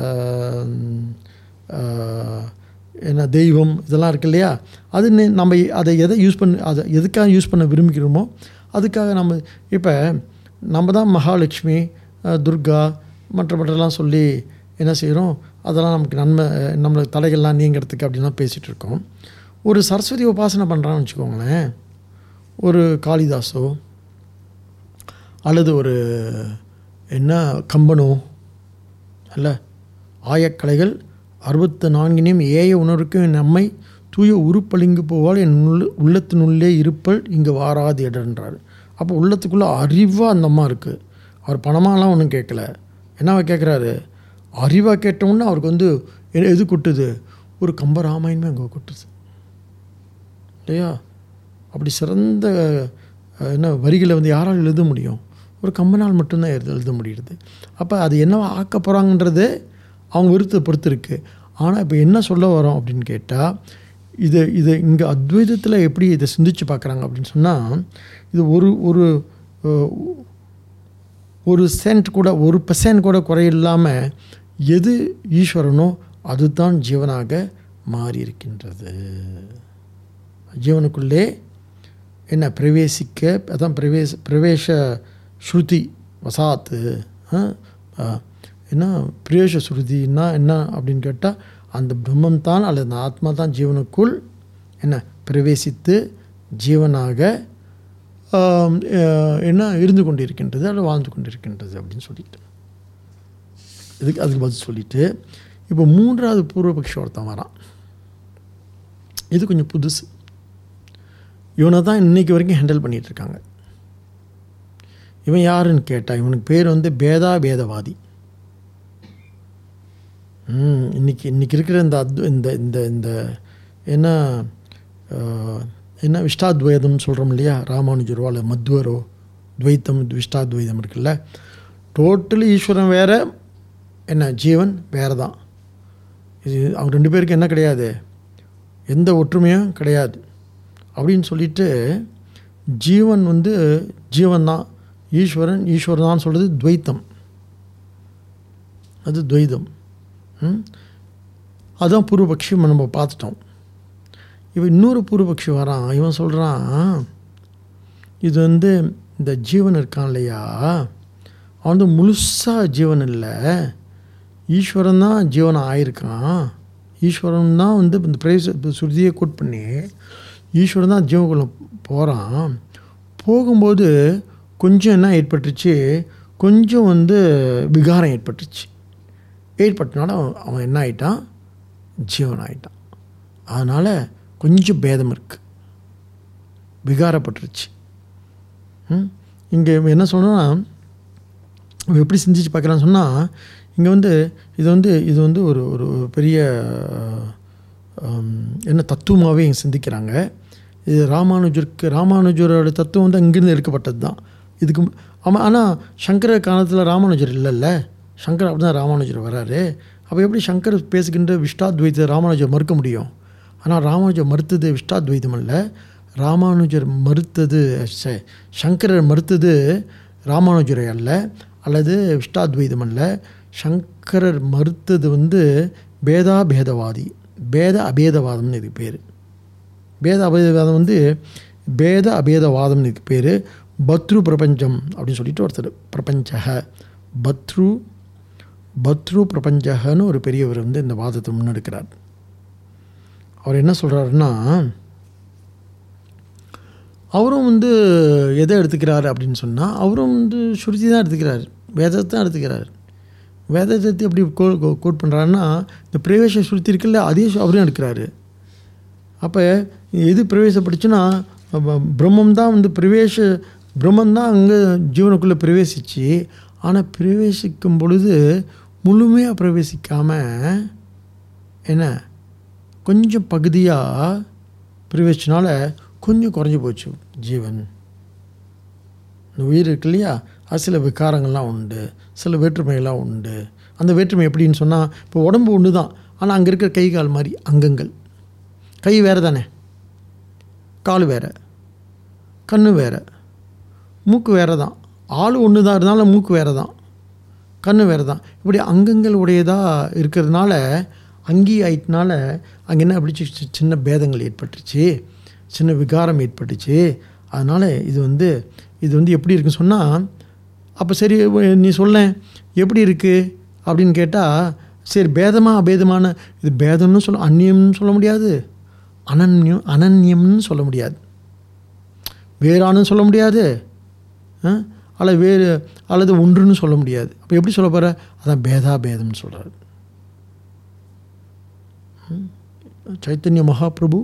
ஆஹ், என்ன தெய்வம் இதெல்லாம் இருக்கு இல்லையா அது நி- நம்ம அதை எதை யூஸ் பண்ண அதை எதுக்காக யூஸ் பண்ண விரும்புகிறோமோ அதுக்காக நம்ம இப்போ நம்ம தான் மகாலட்சுமி அஹ், துர்கா மற்ற மற்றெல்லாம் சொல்லி என்ன செய்கிறோம் அதெல்லாம் நமக்கு நன்மை அஹ், நம்மளுக்கு தடைகள்லாம் நீங்கிறதுக்கு அப்படின்லாம் பேசிகிட்டு இருக்கோம் ஒரு சரஸ்வதி உபாசனை பண்ணுறான்னு வச்சுக்கோங்களேன் ஒரு காளிதாஸோ அல்லது ஒரு என்ன கம்பனோ அல்ல ஆயக்கலைகள் அறுபத்து நான்கினையும் ஏய உணர்வுக்கும் நம்மை தூய உருப்பளிங்கு போவால் என் உள்ள உள்ளத்தினுள்ளே இருப்பல் இங்கே வாராது இடன்றார் அப்போ உள்ளத்துக்குள்ளே அறிவாக அந்த அம்மா இருக்குது அவர் பணமாலாம் ஒன்றும் கேட்கல என்னவா கேட்குறாரு அறிவாக கேட்டோம்னா அவருக்கு வந்து எ- எது கொட்டுது ஒரு கம்ப ராமாயணமே அங்கே கொட்டுது இல்லையா அப்படி சிறந்த அஹ், என்ன வரிகளை வந்து யாரால் எழுத முடியும் ஒரு கம்பனால் மட்டும்தான் எழுத எழுத முடியுது அப்போ அது என்னவா ஆக்க போகிறாங்கன்றது அவங்க விருத்தை பொறுத்து இருக்குது ஆனால் இப்போ என்ன சொல்ல வரோம் அப்படின்னு கேட்டால் இது இது இங்கே அத்வைதத்தில் எப்படி இதை சிந்திச்சு பார்க்குறாங்க அப்படின்னு சொன்னால் இது ஒரு ஒரு அஹ், ஒரு சென்ட் கூட ஒரு பெர்சன்ட் கூட குறையில்லாமல் எது ஈஸ்வரனோ அதுதான் ஜீவனாக மாறி இருக்கின்றது ஜீவனுக்குள்ளே என்ன பிரவேசிக்க அதான் பிரவேச பிரவேச ஸ்ருதி வசாத்து ஆ, ஆ, என்ன பிரவேச ஸ்ருதின்னா என்ன அப்படின்னு கேட்டால் அந்த பிரம்மம் தான் அல்லது அந்த ஆத்மா தான் ஜீவனுக்குள் என்ன பிரவேசித்து ஜீவனாக ஆம், அஹ், என்ன இருந்து கொண்டிருக்கின்றது அல்லது வாழ்ந்து கொண்டிருக்கின்றது அப்படின்னு சொல்லிட்டு இதுக்கு அதுக்கு பதில் சொல்லிட்டு இப்போ மூன்றாவது பூர்வபக்ஷ ஒருத்தன் வரான் இது கொஞ்சம் புதுசு இவனை தான் இன்னைக்கு வரைக்கும் ஹேண்டில் பண்ணிட்டு இருக்காங்க இவன் யாருன்னு கேட்டா இவனுக்கு பேர் வந்து பேதா பேதவாதி ம், இன்னைக்கு இன்னைக்கு இருக்கிற இந்த அத்வ இந்த இந்த இந்த என்ன ஆஹ், என்ன விஷ்டாத்வைதம்னு சொல்கிறோம் இல்லையா ராமானுஜரோ அல்லது மத்வரோ துவைத்தம் விஷ்டாத்வைதம் இருக்குல்ல டோட்டலி ஈஸ்வரன் வேற என்ன ஜீவன் வேறு தான் இது அவங்க ரெண்டு பேருக்கு என்ன கிடையாது எந்த ஒற்றுமையும் கிடையாது அப்படின்னு சொல்லிட்டு ஜீவன் வந்து ஜீவன் தான் ஈஸ்வரன் ஈஸ்வரன் தான் சொல்கிறது துவைத்தம் அது துவைதம் ம்? அதான் பூர்வபக்ஷி நம்ம பார்த்துட்டோம் இவன் இன்னொரு பூர்வபக்ஷி வரான் இவன் சொல்கிறான் இது வந்து இந்த ஜீவன் இருக்கான் இல்லையா அவன் வந்து முழுசாக ஜீவன் இல்லை ஈஸ்வரன் தான் ஜீவன் ஆயிருக்கான் ஈஸ்வரன் தான் வந்து இந்த பிரேச சுருதியை கோட் பண்ணி ஈஸ்வரன் தான் ஜீவனுக்குள்ள போகிறான் போகும்போது கொஞ்சம் என்ன ஏற்பட்டுச்சு கொஞ்சம் வந்து விகாரம் ஏற்பட்டுச்சு ஏற்பட்டனால அவன் அவன் என்ன ஆயிட்டான் ஜீவன் ஆயிட்டான் அதனால் கொஞ்சம் பேதம் இருக்குது விகாரப்பட்டுருச்சு இங்கே என்ன சொன்னா அவன் எப்படி சிந்திச்சு பார்க்குறான்னு சொன்னால் இங்கே வந்து இது வந்து இது வந்து ஒரு ஒரு ஒரு பெரிய ஆம், என்ன தத்துவமாகவே இங்கே சிந்திக்கிறாங்க இது ராமானுஜருக்கு ராமானுஜரோட தத்துவம் வந்து அங்கிருந்து எடுக்கப்பட்டது தான் இதுக்கு மு- ஆமாம் ஆனால் சங்கர காலத்தில் ராமானுஜர் இல்லைல்ல சங்கர் அப்படி தான் ராமானுஜர் வராரு அப்போ எப்படி சங்கர் பேசுகின்ற விஷ்டாத்வைத ராமானுஜர் மறுக்க முடியும் ஆனால் ராமானுஜர் மறுத்தது விஷ்டாத்வைதம் அல்ல ராமானுஜர் மறுத்தது ச- சங்கரர் மறுத்தது ராமானுஜரை அல்ல அல்லது விஷ்டாத்வைதம் அல்ல சங்கரர் மறுத்தது வந்து பேதா பேதவாதி பேத அபேதவாதம்னு இதுக்கு பேர் பேத அபேதவாதம் வந்து பேத அபேதவாதம்னு இதுக்கு பேர் பத்ரு பிரபஞ்சம் அப்படின்னு சொல்லிட்டு ஒருத்தர் பிரபஞ்சக பத்ரு பத்ரு பிரபஞ்சகன்னு ஒரு பெரியவர் வந்து இந்த வாதத்தை முன்னெடுக்கிறார் அவர் என்ன சொல்கிறாருன்னா அவரும் வந்து எதை எடுத்துக்கிறாரு அப்படின்னு சொன்னால் அவரும் வந்து ஸ்ருதி தான் எடுத்துக்கிறார் வேதத்தை தான் எடுத்துக்கிறார் வேதத்தை எப்படி கோ கோட் பண்ணுறாருன்னா இந்த பிரவேச ஸ்ருதி இருக்குல்ல அதே சு- அவரும் எடுக்கிறாரு அப்போ எது பிரவேசப்படுச்சுன்னா அப்ப பிரம்மம் தான் வந்து பிரவேச பிரம்மம் தான் அங்கே ஜீவனுக்குள்ளே பிரவேசிச்சு ஆனால் பிரவேசிக்கும் பொழுது முழுமையாக பிரவேசிக்காமல் என்ன கொஞ்சம் பகுதியாக பிரவேசினால கொஞ்சம் குறைஞ்சி போச்சு ஜீவன் இந்த உயிர் இருக்கு இல்லையா அது சில விகாரங்கள்லாம் உண்டு சில வேற்றுமைகள்லாம் உண்டு அந்த வேற்றுமை எப்படின்னு சொன்னால் இப்போ உடம்பு ஒன்று தான் ஆனால் அங்கே இருக்கிற கை கால் மாதிரி அங்கங்கள் கை வேறு தானே கால் வேறு கண் வேறு மூக்கு வேறு தான் ஆள் ஒன்று தான் இருந்தாலும் மூக்கு வேறு தான் கண் வேறு தான் இப்படி அங்கங்கள் உடையதாக இருக்கிறதுனால அங்கி ஆயிட்டனால அங்கே என்ன அப்படி சி- சின்ன பேதங்கள் ஏற்பட்டுச்சு சின்ன விகாரம் ஏற்பட்டுச்சு அதனால் இது வந்து இது வந்து எப்படி இருக்குன்னு சொன்னால் அப்போ சரி உ- நீ சொல்ல எப்படி இருக்குது அப்படின்னு கேட்டால் சரி பேதமா அபேதமான இது பேதம்னு சொல்ல அந்நியம்னு சொல்ல முடியாது அனன்யம் அனன்யம்னு சொல்ல முடியாது வேறானு சொல்ல முடியாது ஆ? அல்லது வேறு அல்லது ஒன்றுன்னு சொல்ல முடியாது அப்போ எப்படி சொல்ல போகிற அதான் பேதா பேதம்னு சொல்கிறாரு சைத்தன்ய மகாபிரபு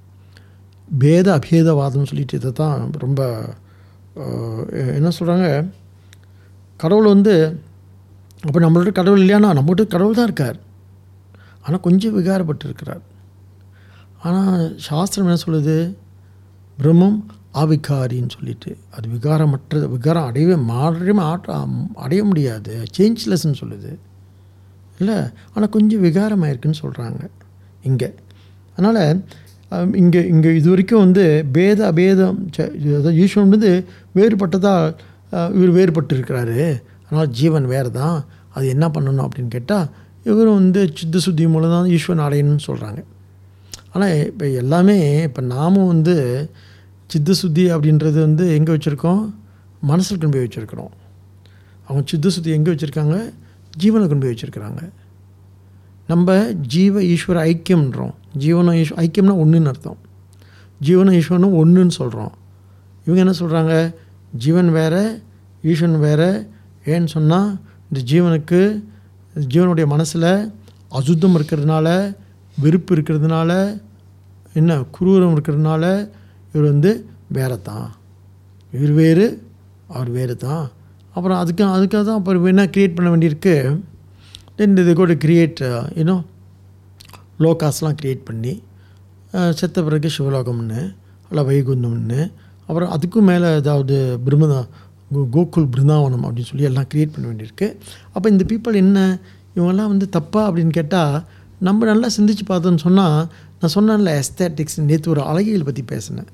பேத அபேதவாதம்னு சொல்லிட்டு இதை தான் ரொம்ப அஹ், என்ன சொல்கிறாங்க கடவுள் வந்து அப்போ நம்மள்ட்ட கடவுள் இல்லையானா நம்மகிட்ட கடவுள் தான் இருக்கார் ஆனால் கொஞ்சம் விகாரப்பட்டு இருக்கிறார் ஆனால் சாஸ்திரம் என்ன சொல்லுது பிரம்மம் ஆவிகாரின்னு சொல்லிட்டு அது விகாரமற்றது விகாரம் அடையவே மாறவே மாற்ற அடைய முடியாது சேஞ்ச்லெஸ்ன்னு சொல்லுது இல்லை ஆனால் கொஞ்சம் விகாரமாயிருக்குன்னு சொல்கிறாங்க இங்கே அதனால் இங்கே இங்கே இது வரைக்கும் வந்து பேத அபேதம் ச- அதாவது ஈஸ்வரன் வந்து வேறுபட்டதாக இவர் வேறுபட்டு இருக்கிறாரு அதனால் ஜீவன் வேறு தான் அது என்ன பண்ணணும் அப்படின்னு கேட்டால் இவரும் வந்து சித்த சுத்தி மூலம் தான் ஈஸ்வரன் அடையணும்னு சொல்கிறாங்க ஆனால் இப்போ எல்லாமே இப்போ நாமும் வந்து சித்த சுத்தி அப்படின்றது வந்து எங்கே வச்சுருக்கோம் மனசில் கொண்டு போய் வச்சுருக்கிறோம் அவங்க சித்த சுத்தி எங்கே வச்சுருக்காங்க ஜீவனை கொண்டு போய் வச்சுருக்கிறாங்க நம்ம ஜீவ ஈஸ்வர ஐக்கியம்ன்றோம் ஜீவன ஈஸ்வ ஐக்கியம்னா ஒன்றுன்னு அர்த்தம் ஜீவன ஈஸ்வரனும் ஒன்றுன்னு சொல்கிறோம் இவங்க என்ன சொல்கிறாங்க ஜீவன் வேறு ஈஸ்வரன் வேறு ஏன்னு சொன்னால் இந்த ஜீவனுக்கு ஜீவனுடைய மனசில் அசுத்தம் இருக்கிறதுனால வெறுப்பு இருக்கிறதுனால என்ன குரூரம் இருக்கிறதுனால இவர் வந்து வேற தான் இவர் வேறு அவர் வேறு தான் அப்புறம் அதுக்கு அதுக்காக தான் அப்புறம் என்ன க்ரியேட் பண்ண வேண்டியிருக்கு தென் இது கூட கிரியேட் யூனோ லோகாஸ்லாம் க்ரியேட் பண்ணி அஹ், செத்த பிறகு சிவலோகம்னு அல்ல வைகுந்தம்னு அப்புறம் அதுக்கும் மேலே ஏதாவது பிரம்மதா கோ- கோகுல் பிருந்தாவனம் அப்படின்னு சொல்லி எல்லாம் க்ரியேட் பண்ண வேண்டியிருக்கு அப்போ இந்த பீப்புள் என்ன இவங்கெல்லாம் வந்து தப்பா அப்படின்னு கேட்டால் நம்ம நல்லா சிந்திச்சு பார்த்தோன்னு சொன்னால் நான் சொன்னேன்ல எஸ்தேட்டிக்ஸ் நேற்று ஒரு அழகியல் பற்றி பேசினேன்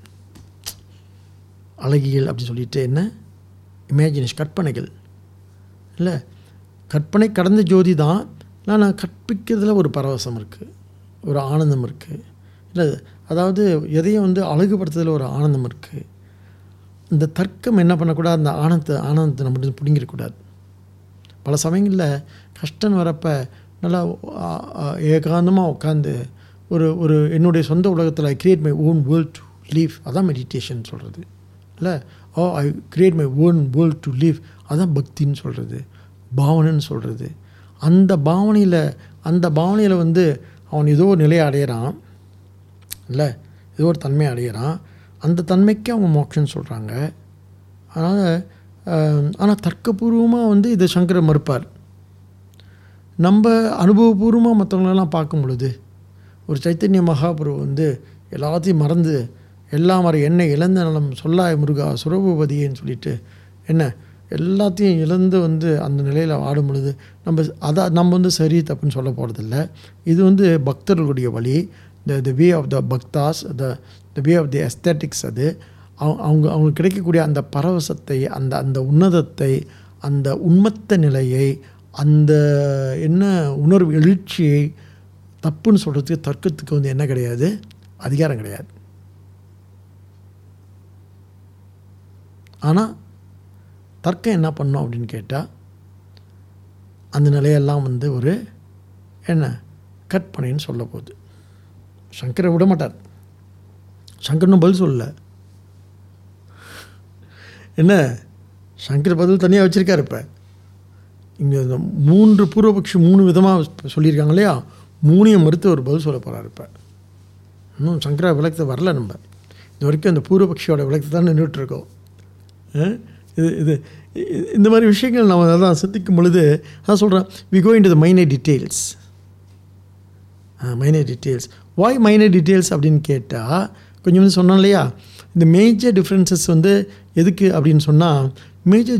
அழகியல் அப்படின்னு சொல்லிட்டு என்ன இமேஜினேஷன் கற்பனைகள் இல்லை கற்பனை கடந்த ஜோதி தான் ஆனால் கற்பிக்கிறதுல ஒரு பரவசம் இருக்குது ஒரு ஆனந்தம் இருக்குது இல்லை அதாவது எதையும் வந்து அழகுபடுத்துறதுல ஒரு ஆனந்தம் இருக்குது இந்த தர்க்கம் என்ன பண்ணக்கூடாது அந்த ஆனந்தத்தை ஆனந்தத்தை நம்ம பிடிங்கிடக்கூடாது பல சமயங்களில் கஷ்டம் வரப்ப நல்லா ஏகாந்தமாக உட்காந்து ஒரு ஒரு என்னுடைய சொந்த உலகத்தில் I create my own world to live அதான் மெடிடேஷன் சொல்கிறது இல்லை oh I create my own world to live அதான் பக்தின்னு சொல்கிறது பாவனைன்னு சொல்கிறது அந்த பாவனையில் அந்த பாவனையில் வந்து அவன் ஏதோ ஒரு நிலையை அடையிறான் இல்லை ஏதோ ஒரு தன்மையை அடையிறான் அந்த தன்மைக்கு அவங்க மோட்சம்னு சொல்கிறாங்க அதனால் ஆனால் தர்க்கபூர்வமாக வந்து இதை சங்கரர் மறுப்பார் நம்ம அனுபவபூர்வமாக மற்றவங்களெல்லாம் பார்க்கும் பொழுது ஒரு சைத்தன்ய மகாபுரு வந்து எல்லாத்தையும் மறந்து எல்லாம் மற என்னை இழந்த நலம் சொல்லாய் முருகா சுரபூபதியேன்னு சொல்லிட்டு என்ன எல்லாத்தையும் இழந்து வந்து அந்த நிலையில் ஆடும் பொழுது நம்ம அதை நம்ம வந்து சரி தப்புன்னு சொல்ல போகிறதில்ல இது வந்து பக்தர்களுடைய வழி the the way of the பக்தாஸ் the the way of the aesthetics அது அவங்க அவங்க அவங்களுக்கு கிடைக்கக்கூடிய அந்த பரவசத்தை அந்த அந்த உன்னதத்தை அந்த உண்மத்த நிலையை அந்த என்ன உணர்வு எழுச்சியை தப்புன்னு சொல்கிறதுக்கு தர்க்கத்துக்கு வந்து என்ன கிடையாது அதிகாரம் கிடையாது ஆனால் தர்க்கம் என்ன பண்ணும் அப்படின்னு கேட்டால் அந்த நிலையெல்லாம் வந்து ஒரு என்ன கற்பனைன்னு சொல்ல போகுது சங்கரை விட மாட்டார் சங்கரனும் பதில் சொல்லல என்ன சங்கர் பதில் தனியாக வச்சுருக்காரு இப்போ இங்கே இந்த மூன்று பூர்வபக்ஷி மூணு விதமாக சொல்லியிருக்காங்க இல்லையா மூணையும் மறுத்து ஒரு பதில் சொல்ல போகிறார் இப்போ இன்னும் சங்கரா விளக்கத்தை வரல நம்ம இது வரைக்கும் அந்த பூர்வபக்ஷியோட விளக்கத்தை தான் நின்றுட்டுருக்கோம் இது இது இ- இந்த மாதிரி விஷயங்கள் நம்ம அதான் சிந்திக்கும் பொழுது அதான் சொல்கிறேன் we go into the minor details minor details why minor details அப்படின்னு கேட்டால் கொஞ்சம் வந்து சொன்னோம் இல்லையா இந்த மேஜர் டிஃப்ரென்சஸ் வந்து எதுக்கு அப்படின்னு சொன்னால் மேஜர்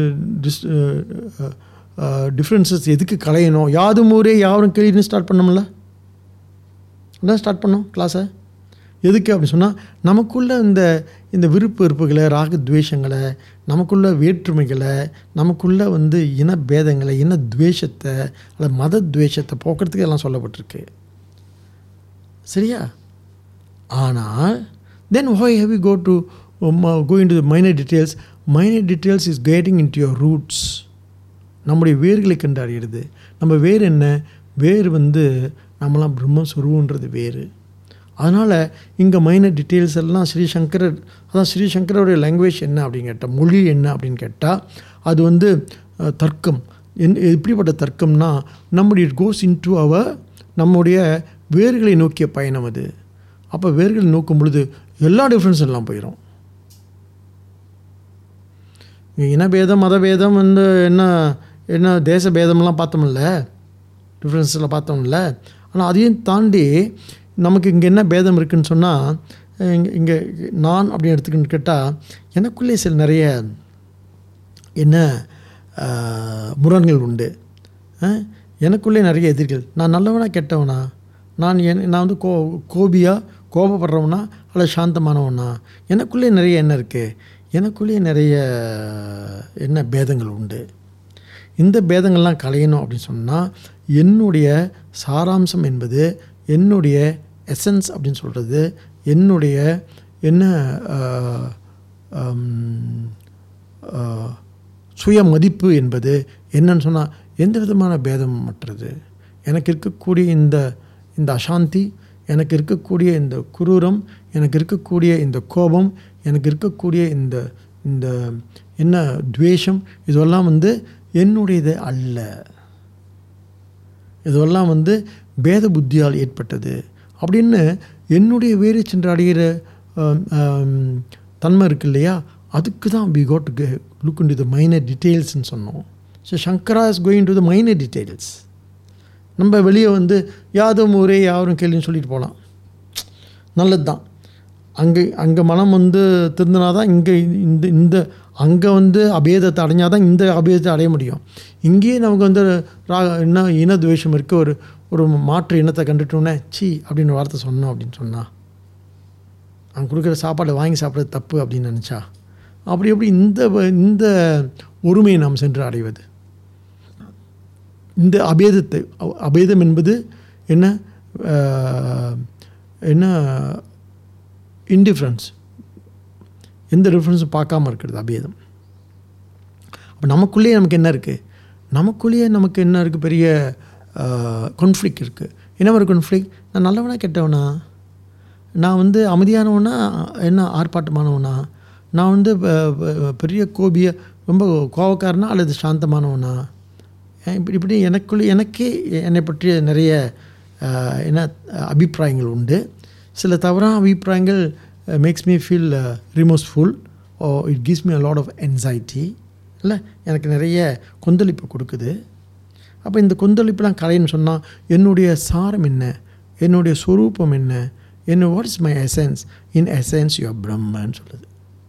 டிஃப்ரென்சஸ் எதுக்கு களையணும் யாதும் ஊரே யாரும் கேள்வின்னு ஸ்டார்ட் பண்ணோம்ல அதான் ஸ்டார்ட் பண்ணோம் கிளாஸை எதுக்கு அப்படின்னு சொன்னால் நமக்குள்ள இந்த இந்த விருப்பு வெறுப்புகளை ராகத்வேஷங்களை நமக்குள்ள வேற்றுமைகளை நமக்குள்ள வந்து இன பேதங்களை இன துவேஷத்தை அல்லது மத துவேஷத்தை போக்குறதுக்கு எல்லாம் சொல்லப்பட்டிருக்கு சரியா ஆனால் தென் why have you go to um, uh, go into the minor details minor details is getting into your roots நம்முடைய வேர்களை கண்டறியிறது நம்ம வேர் என்ன வேர் வந்து நம்மளாம் பிரம்மஸ்வரூன்றது வேறு அதனால் இங்கே மைனர் டீட்டெயில்ஸ் எல்லாம் ஸ்ரீசங்கரர் அதான் ஸ்ரீசங்கரோடைய லாங்குவேஜ் என்ன அப்படின்னு கேட்டால் மொழி என்ன அப்படின்னு கேட்டால் அது வந்து அஹ், தர்க்கம் என் எப்படிப்பட்ட தர்க்கம்னா நம்முடைய it goes in to our நம்முடைய வேர்களை நோக்கிய பயணம் அது அப்போ வேர்களை நோக்கும் பொழுது எல்லா டிஃப்ரென்ஸ் எல்லாம் போயிடும் இனபேதம் மதபேதம் வந்து என்ன என்ன தேச பேதம்லாம் பார்த்தோம்ல டிஃப்ரென்ஸில் பார்த்தோம்ல ஆனால் அதையும் தாண்டி நமக்கு இங்கே என்ன பேதம் இருக்குன்னு சொன்னால் இங்கே இங்கே நான் அப்படின்னு எடுத்துக்கின்னு கேட்டால் எனக்குள்ளே சில நிறைய என்ன ஆஹ், முரண்கள் உண்டு ஆஹ், எனக்குள்ளே நிறைய எதிர்கள் நான் நல்லவனா கெட்டவனா நான் என் நான் வந்து கோ கோபியா கோபப்படுறவனா அல்லது சாந்தமானவனா எனக்குள்ளே நிறைய என்ன இருக்குது எனக்குள்ளே நிறைய என்ன பேதங்கள் உண்டு இந்த பேதங்கள்லாம் களையணும் அப்படின்னு சொன்னால் என்னுடைய சாராம்சம் என்பது என்னுடைய எசன்ஸ் அப்படின்னு சொல்கிறது என்னுடைய என்ன ஆஹ், ஆம், ஆஹ், சுய மதிப்பு என்பது என்னன்னு சொன்னால் எந்த விதமான பேதமும் மற்றது எனக்கு இருக்கக்கூடிய இந்த இந்த அசாந்தி எனக்கு இருக்கக்கூடிய இந்த குரூரம் எனக்கு இருக்கக்கூடிய இந்த கோபம் எனக்கு இருக்கக்கூடிய இந்த இந்த என்ன துவேஷம் இதெல்லாம் வந்து என்னுடையது அல்ல இதெல்லாம் வந்து பேத புத்தியால் ஏற்பட்டது அப்படின்னு என்னுடைய வேறு சென்று அடைகிற ஆம், ஆம், தன்மை இருக்கு இல்லையா அதுக்கு தான் we got look into the minor டீட்டெயில்ஸ்னு சொன்னோம் so Shankara is going to the minor details நம்ம வெளியே வந்து யாதும் ஊரே யாரும் கேள்வின்னு சொல்லிட்டு போகலாம் நல்லது தான் அங்கே அங்கே மனம் வந்து திருந்தினா தான் இங்கே இந்த இந்த அங்கே வந்து அபேதத்தை அடைஞ்சால் தான் இந்த அபேதத்தை அடைய முடியும் இங்கேயே நமக்கு வந்து ரா என்ன இன துவேஷம் இருக்க ஒரு ஒரு மாற்று இனத்தை கண்டுட்டோன்னே சி அப்படின்னு ஒரு வார்த்தை சொன்னோம் அப்படின்னு சொன்னா அவன் கொடுக்குற சாப்பாடை வாங்கி சாப்பிட்றது தப்பு அப்படின்னு நினச்சா அப்படி எப்படி இந்த வ- இந்த ஒருமையை நாம் சென்று அடைவது இந்த அபேதத்தை அ- அபேதம் என்பது என்ன அஹ், என்ன இன்டிஃப்ரென்ஸ் எந்த டிஃப்ரென்ஸும் பார்க்காம இருக்கிறது அபேதம் அப்போ நமக்குள்ளேயே நமக்கு என்ன இருக்குது நமக்குள்ளேயே நமக்கு என்ன இருக்குது பெரிய கான்ஃப்ளிக் இருக்குது என்ன ஒரு கான்ஃப்ளிக் நான் நல்லவனா கெட்டவனா நான் வந்து அமைதியானவனா என்ன ஆர்ப்பாட்டமானவனா நான் வந்து ப- ப- பெரிய கோபிய ரொம்ப கோவக்காரனா அல்லது சாந்தமானவனா ஏன் இப்படி இப்படி எனக்குள்ளே எனக்கே என்னை பற்றிய நிறைய அஹ், என்ன அபிப்பிராயங்கள் உண்டு சில தவறான அபிப்பிராயங்கள் makes me feel remorseful oh it gives me a lot of anxiety இல்லை எனக்கு நிறைய கொந்தளிப்பு கொடுக்குது அப்போ இந்த கொந்தளிப்புலாம் கலைன்னு சொன்னால் என்னுடைய சாரம் என்ன என்னுடைய சொரூபம் என்ன என்ன what is my essence in essence your பிரம்மன்னு சொல்லுது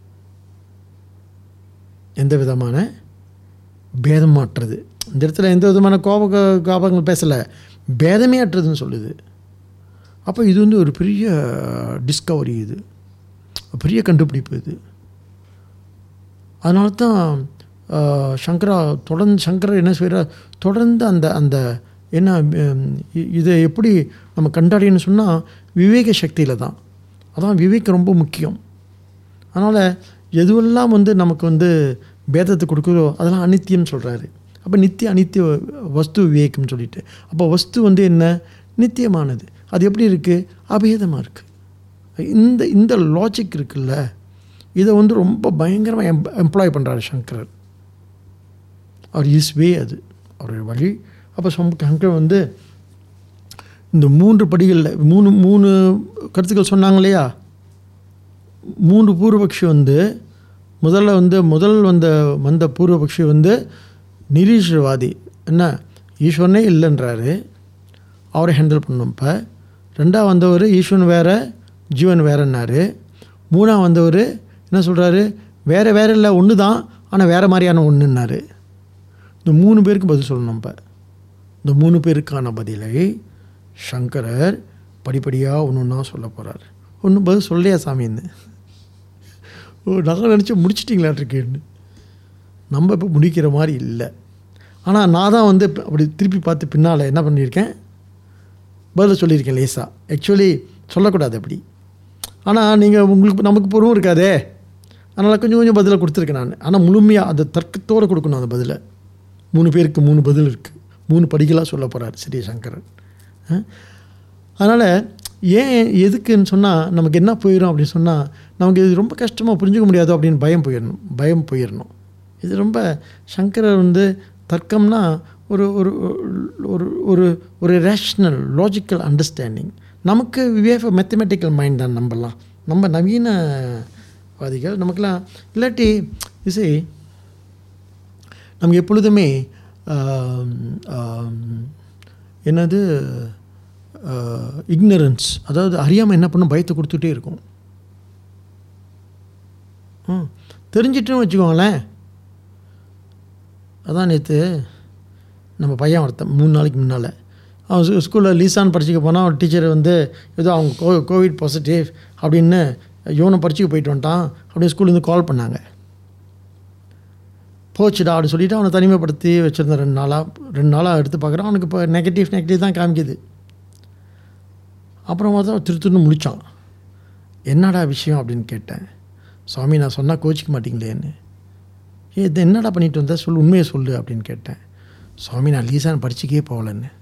எந்த விதமான பேதமாற்றுறது இந்த இடத்துல எந்த விதமான கோப க- காபங்கள் பேசலை பேதமே அற்றதுன்னு சொல்லுது அப்போ இது வந்து ஒரு பெரிய டிஸ்கவரி இது ஒரு பெரிய கண்டுபிடிப்பு இது அதனால தான் ஆஹ், சங்கரா தொடர்ந்து சங்கரர் என்ன செய்கிறார் தொடர்ந்து அந்த அந்த என்ன ஹம், இ- இதை எப்படி நம்ம கண்டறியணும்னு சொன்னால் விவேக சக்தியில் தான் அதான் விவேக் ரொம்ப முக்கியம் அதனால் எதுவெல்லாம் வந்து நமக்கு வந்து பேதத்தை கொடுக்குதோ அதெல்லாம் அனித்தியம்னு சொல்கிறாரு அப்போ நித்திய அனித்திய வஸ்து விவேகம்னு சொல்லிட்டு அப்போ வஸ்து வந்து என்ன நித்தியமானது அது எப்படி இருக்குது அபேதமாக இருக்குது இந்த இந்த லாஜிக் இருக்குல்ல இதை வந்து ரொம்ப பயங்கரமாக எம் எம்ப்ளாய் பண்ணுறாரு சங்கரர் அவர் இஸ் வே அது அவருடைய வழி அப்போ சங்கர் வந்து இந்த மூன்று படிகளில் மூணு மூணு கருத்துக்கள் சொன்னாங்க இல்லையா மூன்று பூர்வபக்ஷி வந்து முதல்ல வந்து முதல் வந்த வந்த பூர்வபக்ஷி வந்து நிரீஸ்வரவாதி என்ன ஈஸ்வரனே இல்லைன்றாரு அவரை ஹேண்டில் பண்ணோம் இப்போ ரெண்டாவது வந்தவர் ஈஸ்வரன் வேற ஜீவன் வேறன்னாரு மூணாவது வந்தவர் என்ன சொல்கிறாரு வேறு வேறு இல்லை ஒன்று தான் ஆனால் வேறு மாதிரியான ஒன்றுன்னாரு இந்த மூணு பேருக்கு பதில் சொல்லணும் நம்ம இந்த மூணு பேருக்கான பதிலை சங்கரர் படிப்படியாக ஒன்று ஒன்றா சொல்ல போகிறார் ஒன்றும் பதில் சொல்லையா சாமின்னு ஓ நான் நினச்சி முடிச்சிட்டிங்களாட்டிருக்கேன்னு நம்ம இப்போ முடிக்கிற மாதிரி இல்லை ஆனால் நான் தான் வந்து இப்ப அப்படி திருப்பி பார்த்து பின்னால் என்ன பண்ணியிருக்கேன் பதில் சொல்லியிருக்கேன் லேசாக ஆக்சுவலி சொல்லக்கூடாது அப்படி ஆனால் நீங்கள் உங்களுக்கு நமக்கு பொறுவும் இருக்காதே அதனால் கொஞ்சம் கொஞ்சம் பதிலை கொடுத்துருக்கேன் நான் ஆனால் முழுமையாக அந்த தர்க்கத்தோடு கொடுக்கணும் அந்த பதிலை மூணு பேருக்கு மூணு பதில் இருக்குது மூணு படிகளாக சொல்ல போகிறார் ஸ்ரீ சங்கரன் அதனால் ஏன் எதுக்குன்னு சொன்னால் நமக்கு என்ன போயிடும் அப்படின்னு சொன்னால் நமக்கு இது ரொம்ப கஷ்டமாக புரிஞ்சுக்க முடியாதோ அப்படின்னு பயம் போயிடணும் பயம் போயிடணும் இது ரொம்ப சங்கரர் வந்து தர்க்கம்னா ஒரு ஒரு ஒரு ஒரு ஒரு ரேஷ்னல் லாஜிக்கல் அண்டர்ஸ்டாண்டிங் நமக்கு விவேஃப் மெத்தமெட்டிக்கல் மைண்ட் தான் நம்பலாம் நம்ம நவீனவாதிகள் நமக்கெல்லாம் இல்லாட்டி இசை நமக்கு எப்பொழுதுமே ஆம், ஆம், என்னது இக்னரன்ஸ் அதாவது அறியாமல் என்ன பண்ணும் பயத்தை கொடுத்துட்டே இருக்கும் ம் தெரிஞ்சிட்டுன்னு வச்சுக்கோங்களேன் அதான் நேற்று நம்ம பையன் ஒருத்தன் மூணு நாளைக்கு முன்னால் அவன் ஸ்கூ- ஸ்கூலில் லீசான் படிச்சுக்க போனால் அவன் டீச்சர் வந்து ஏதோ அவங்க கோ கோவிட் பாசிட்டிவ் அப்படின்னு இவனை படிச்சுக்க போயிட்டு வந்துட்டான் அப்படின்னு ஸ்கூல்லேருந்து கால் பண்ணாங்க போச்சுடா அப்படி சொல்லிவிட்டு அவனை தனிமைப்படுத்தி வச்சுருந்தேன் ரெண்டு நாளாக ரெண்டு நாளாக எடுத்து பார்க்குறான் அவனுக்கு இப்போ நெகட்டிவ் நெகட்டிவ் தான் காமிக்குது அப்புறம் பார்த்தா திருத்துன்னு முடித்தான் என்னடா விஷயம் அப்படின்னு கேட்டேன் சுவாமி நான் சொன்னால் கோச்சிக்க மாட்டீங்களேன்னு ஏ இது என்னடா பண்ணிட்டு வந்த சொல்லு உண்மையை சொல்லு அப்படின்னு கேட்டேன் சுவாமி நான் லீசான் படிச்சுக்கே போகலன்னு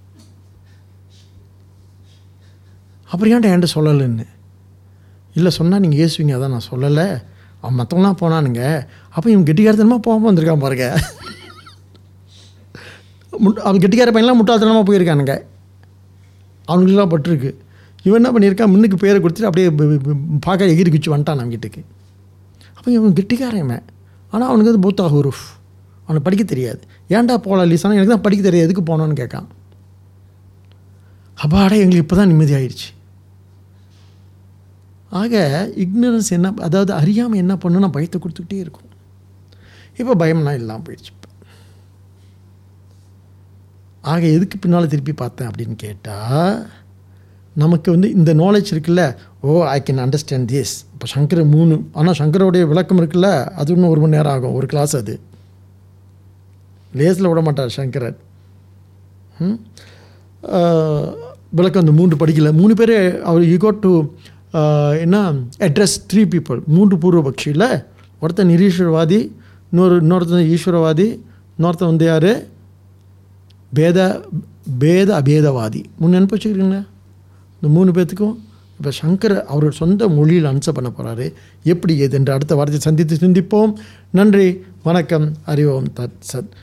அப்புறம் ஏன்டா என்கிட்ட சொல்லலைன்னு இல்லை சொன்னால் நீங்கள் ஏசுவீங்க அதான் நான் சொல்லலை அவன் மற்றவங்களாம் போனானுங்க அப்போ இவன் கெட்டிக்காரத்தனமாக போகாமல் வந்திருக்கான் பாருங்க முட் அவன் கெட்டிக்கார பையன்லாம் முட்டாள்தனமாக போயிருக்கானுங்க அவனுக்குலாம் பட்டிருக்கு இவன் என்ன பண்ணியிருக்கான் முன்னுக்கு பேரை கொடுத்துட்டு அப்படியே ப- ப- ப- பார்க்க எகிரி குச்சி வந்துட்டான் நம்ம கிட்டக்கு அப்போ இவன் கெட்டிக்காரன் இவன் ஆனால் அவனுக்கு வந்து பூத்தா ஹுருஃப் அவனுக்கு படிக்க தெரியாது ஏன்டா போகல லீசானா எனக்கு தான் படிக்க தெரியாது எதுக்கு போனோன்னு கேட்கான் அப்பாடா எங்களுக்கு இப்போ தான் நிம்மதி ஆயிடுச்சு ஆக இக்னரன்ஸ் என்ன அதாவது அறியாமல் என்ன பண்ணுன்னா பயத்தை கொடுத்துக்கிட்டே இருக்கும் இப்போ பயம்லாம் இல்லாமல் போயிடுச்சு இப்போ ஆக எதுக்கு பின்னால் திருப்பி பார்த்தேன் அப்படின்னு கேட்டால் நமக்கு வந்து இந்த நாலேஜ் இருக்குல்ல oh I can understand this இப்போ சங்கர மூணு ஆனால் சங்கரோடைய விளக்கம் இருக்குல்ல அது இன்னும் ஒரு மணி நேரம் ஆகும் ஒரு கிளாஸ் அது லேஸில் விட மாட்டார் சங்கரர் ம்? ஆஹ், விளக்கம் அந்த மூன்று படிக்கல மூணு பேர் அவர் யூ got டு என்ன அட்ரஸ் த்ரீ பீப்புள் மூன்று பூர்வபக்ஷியில் ஒருத்தன் நிரீஸ்வரவாதி இன்னொரு இன்னொருத்தன் ஈஸ்வரவாதி இன்னொருத்தன் வந்து யார் பேத பேத அபேதவாதி மூணு நினைப்பு வச்சுக்கிறீங்களா இந்த மூணு பேர்த்துக்கும் இப்போ சங்கர் அவரோட சொந்த மொழியில் அன்சர் பண்ண போகிறாரு எப்படி எது என்று அடுத்த வாரத்தை சந்தித்து சிந்திப்போம் நன்றி வணக்கம் அறிவோம் தத் சத்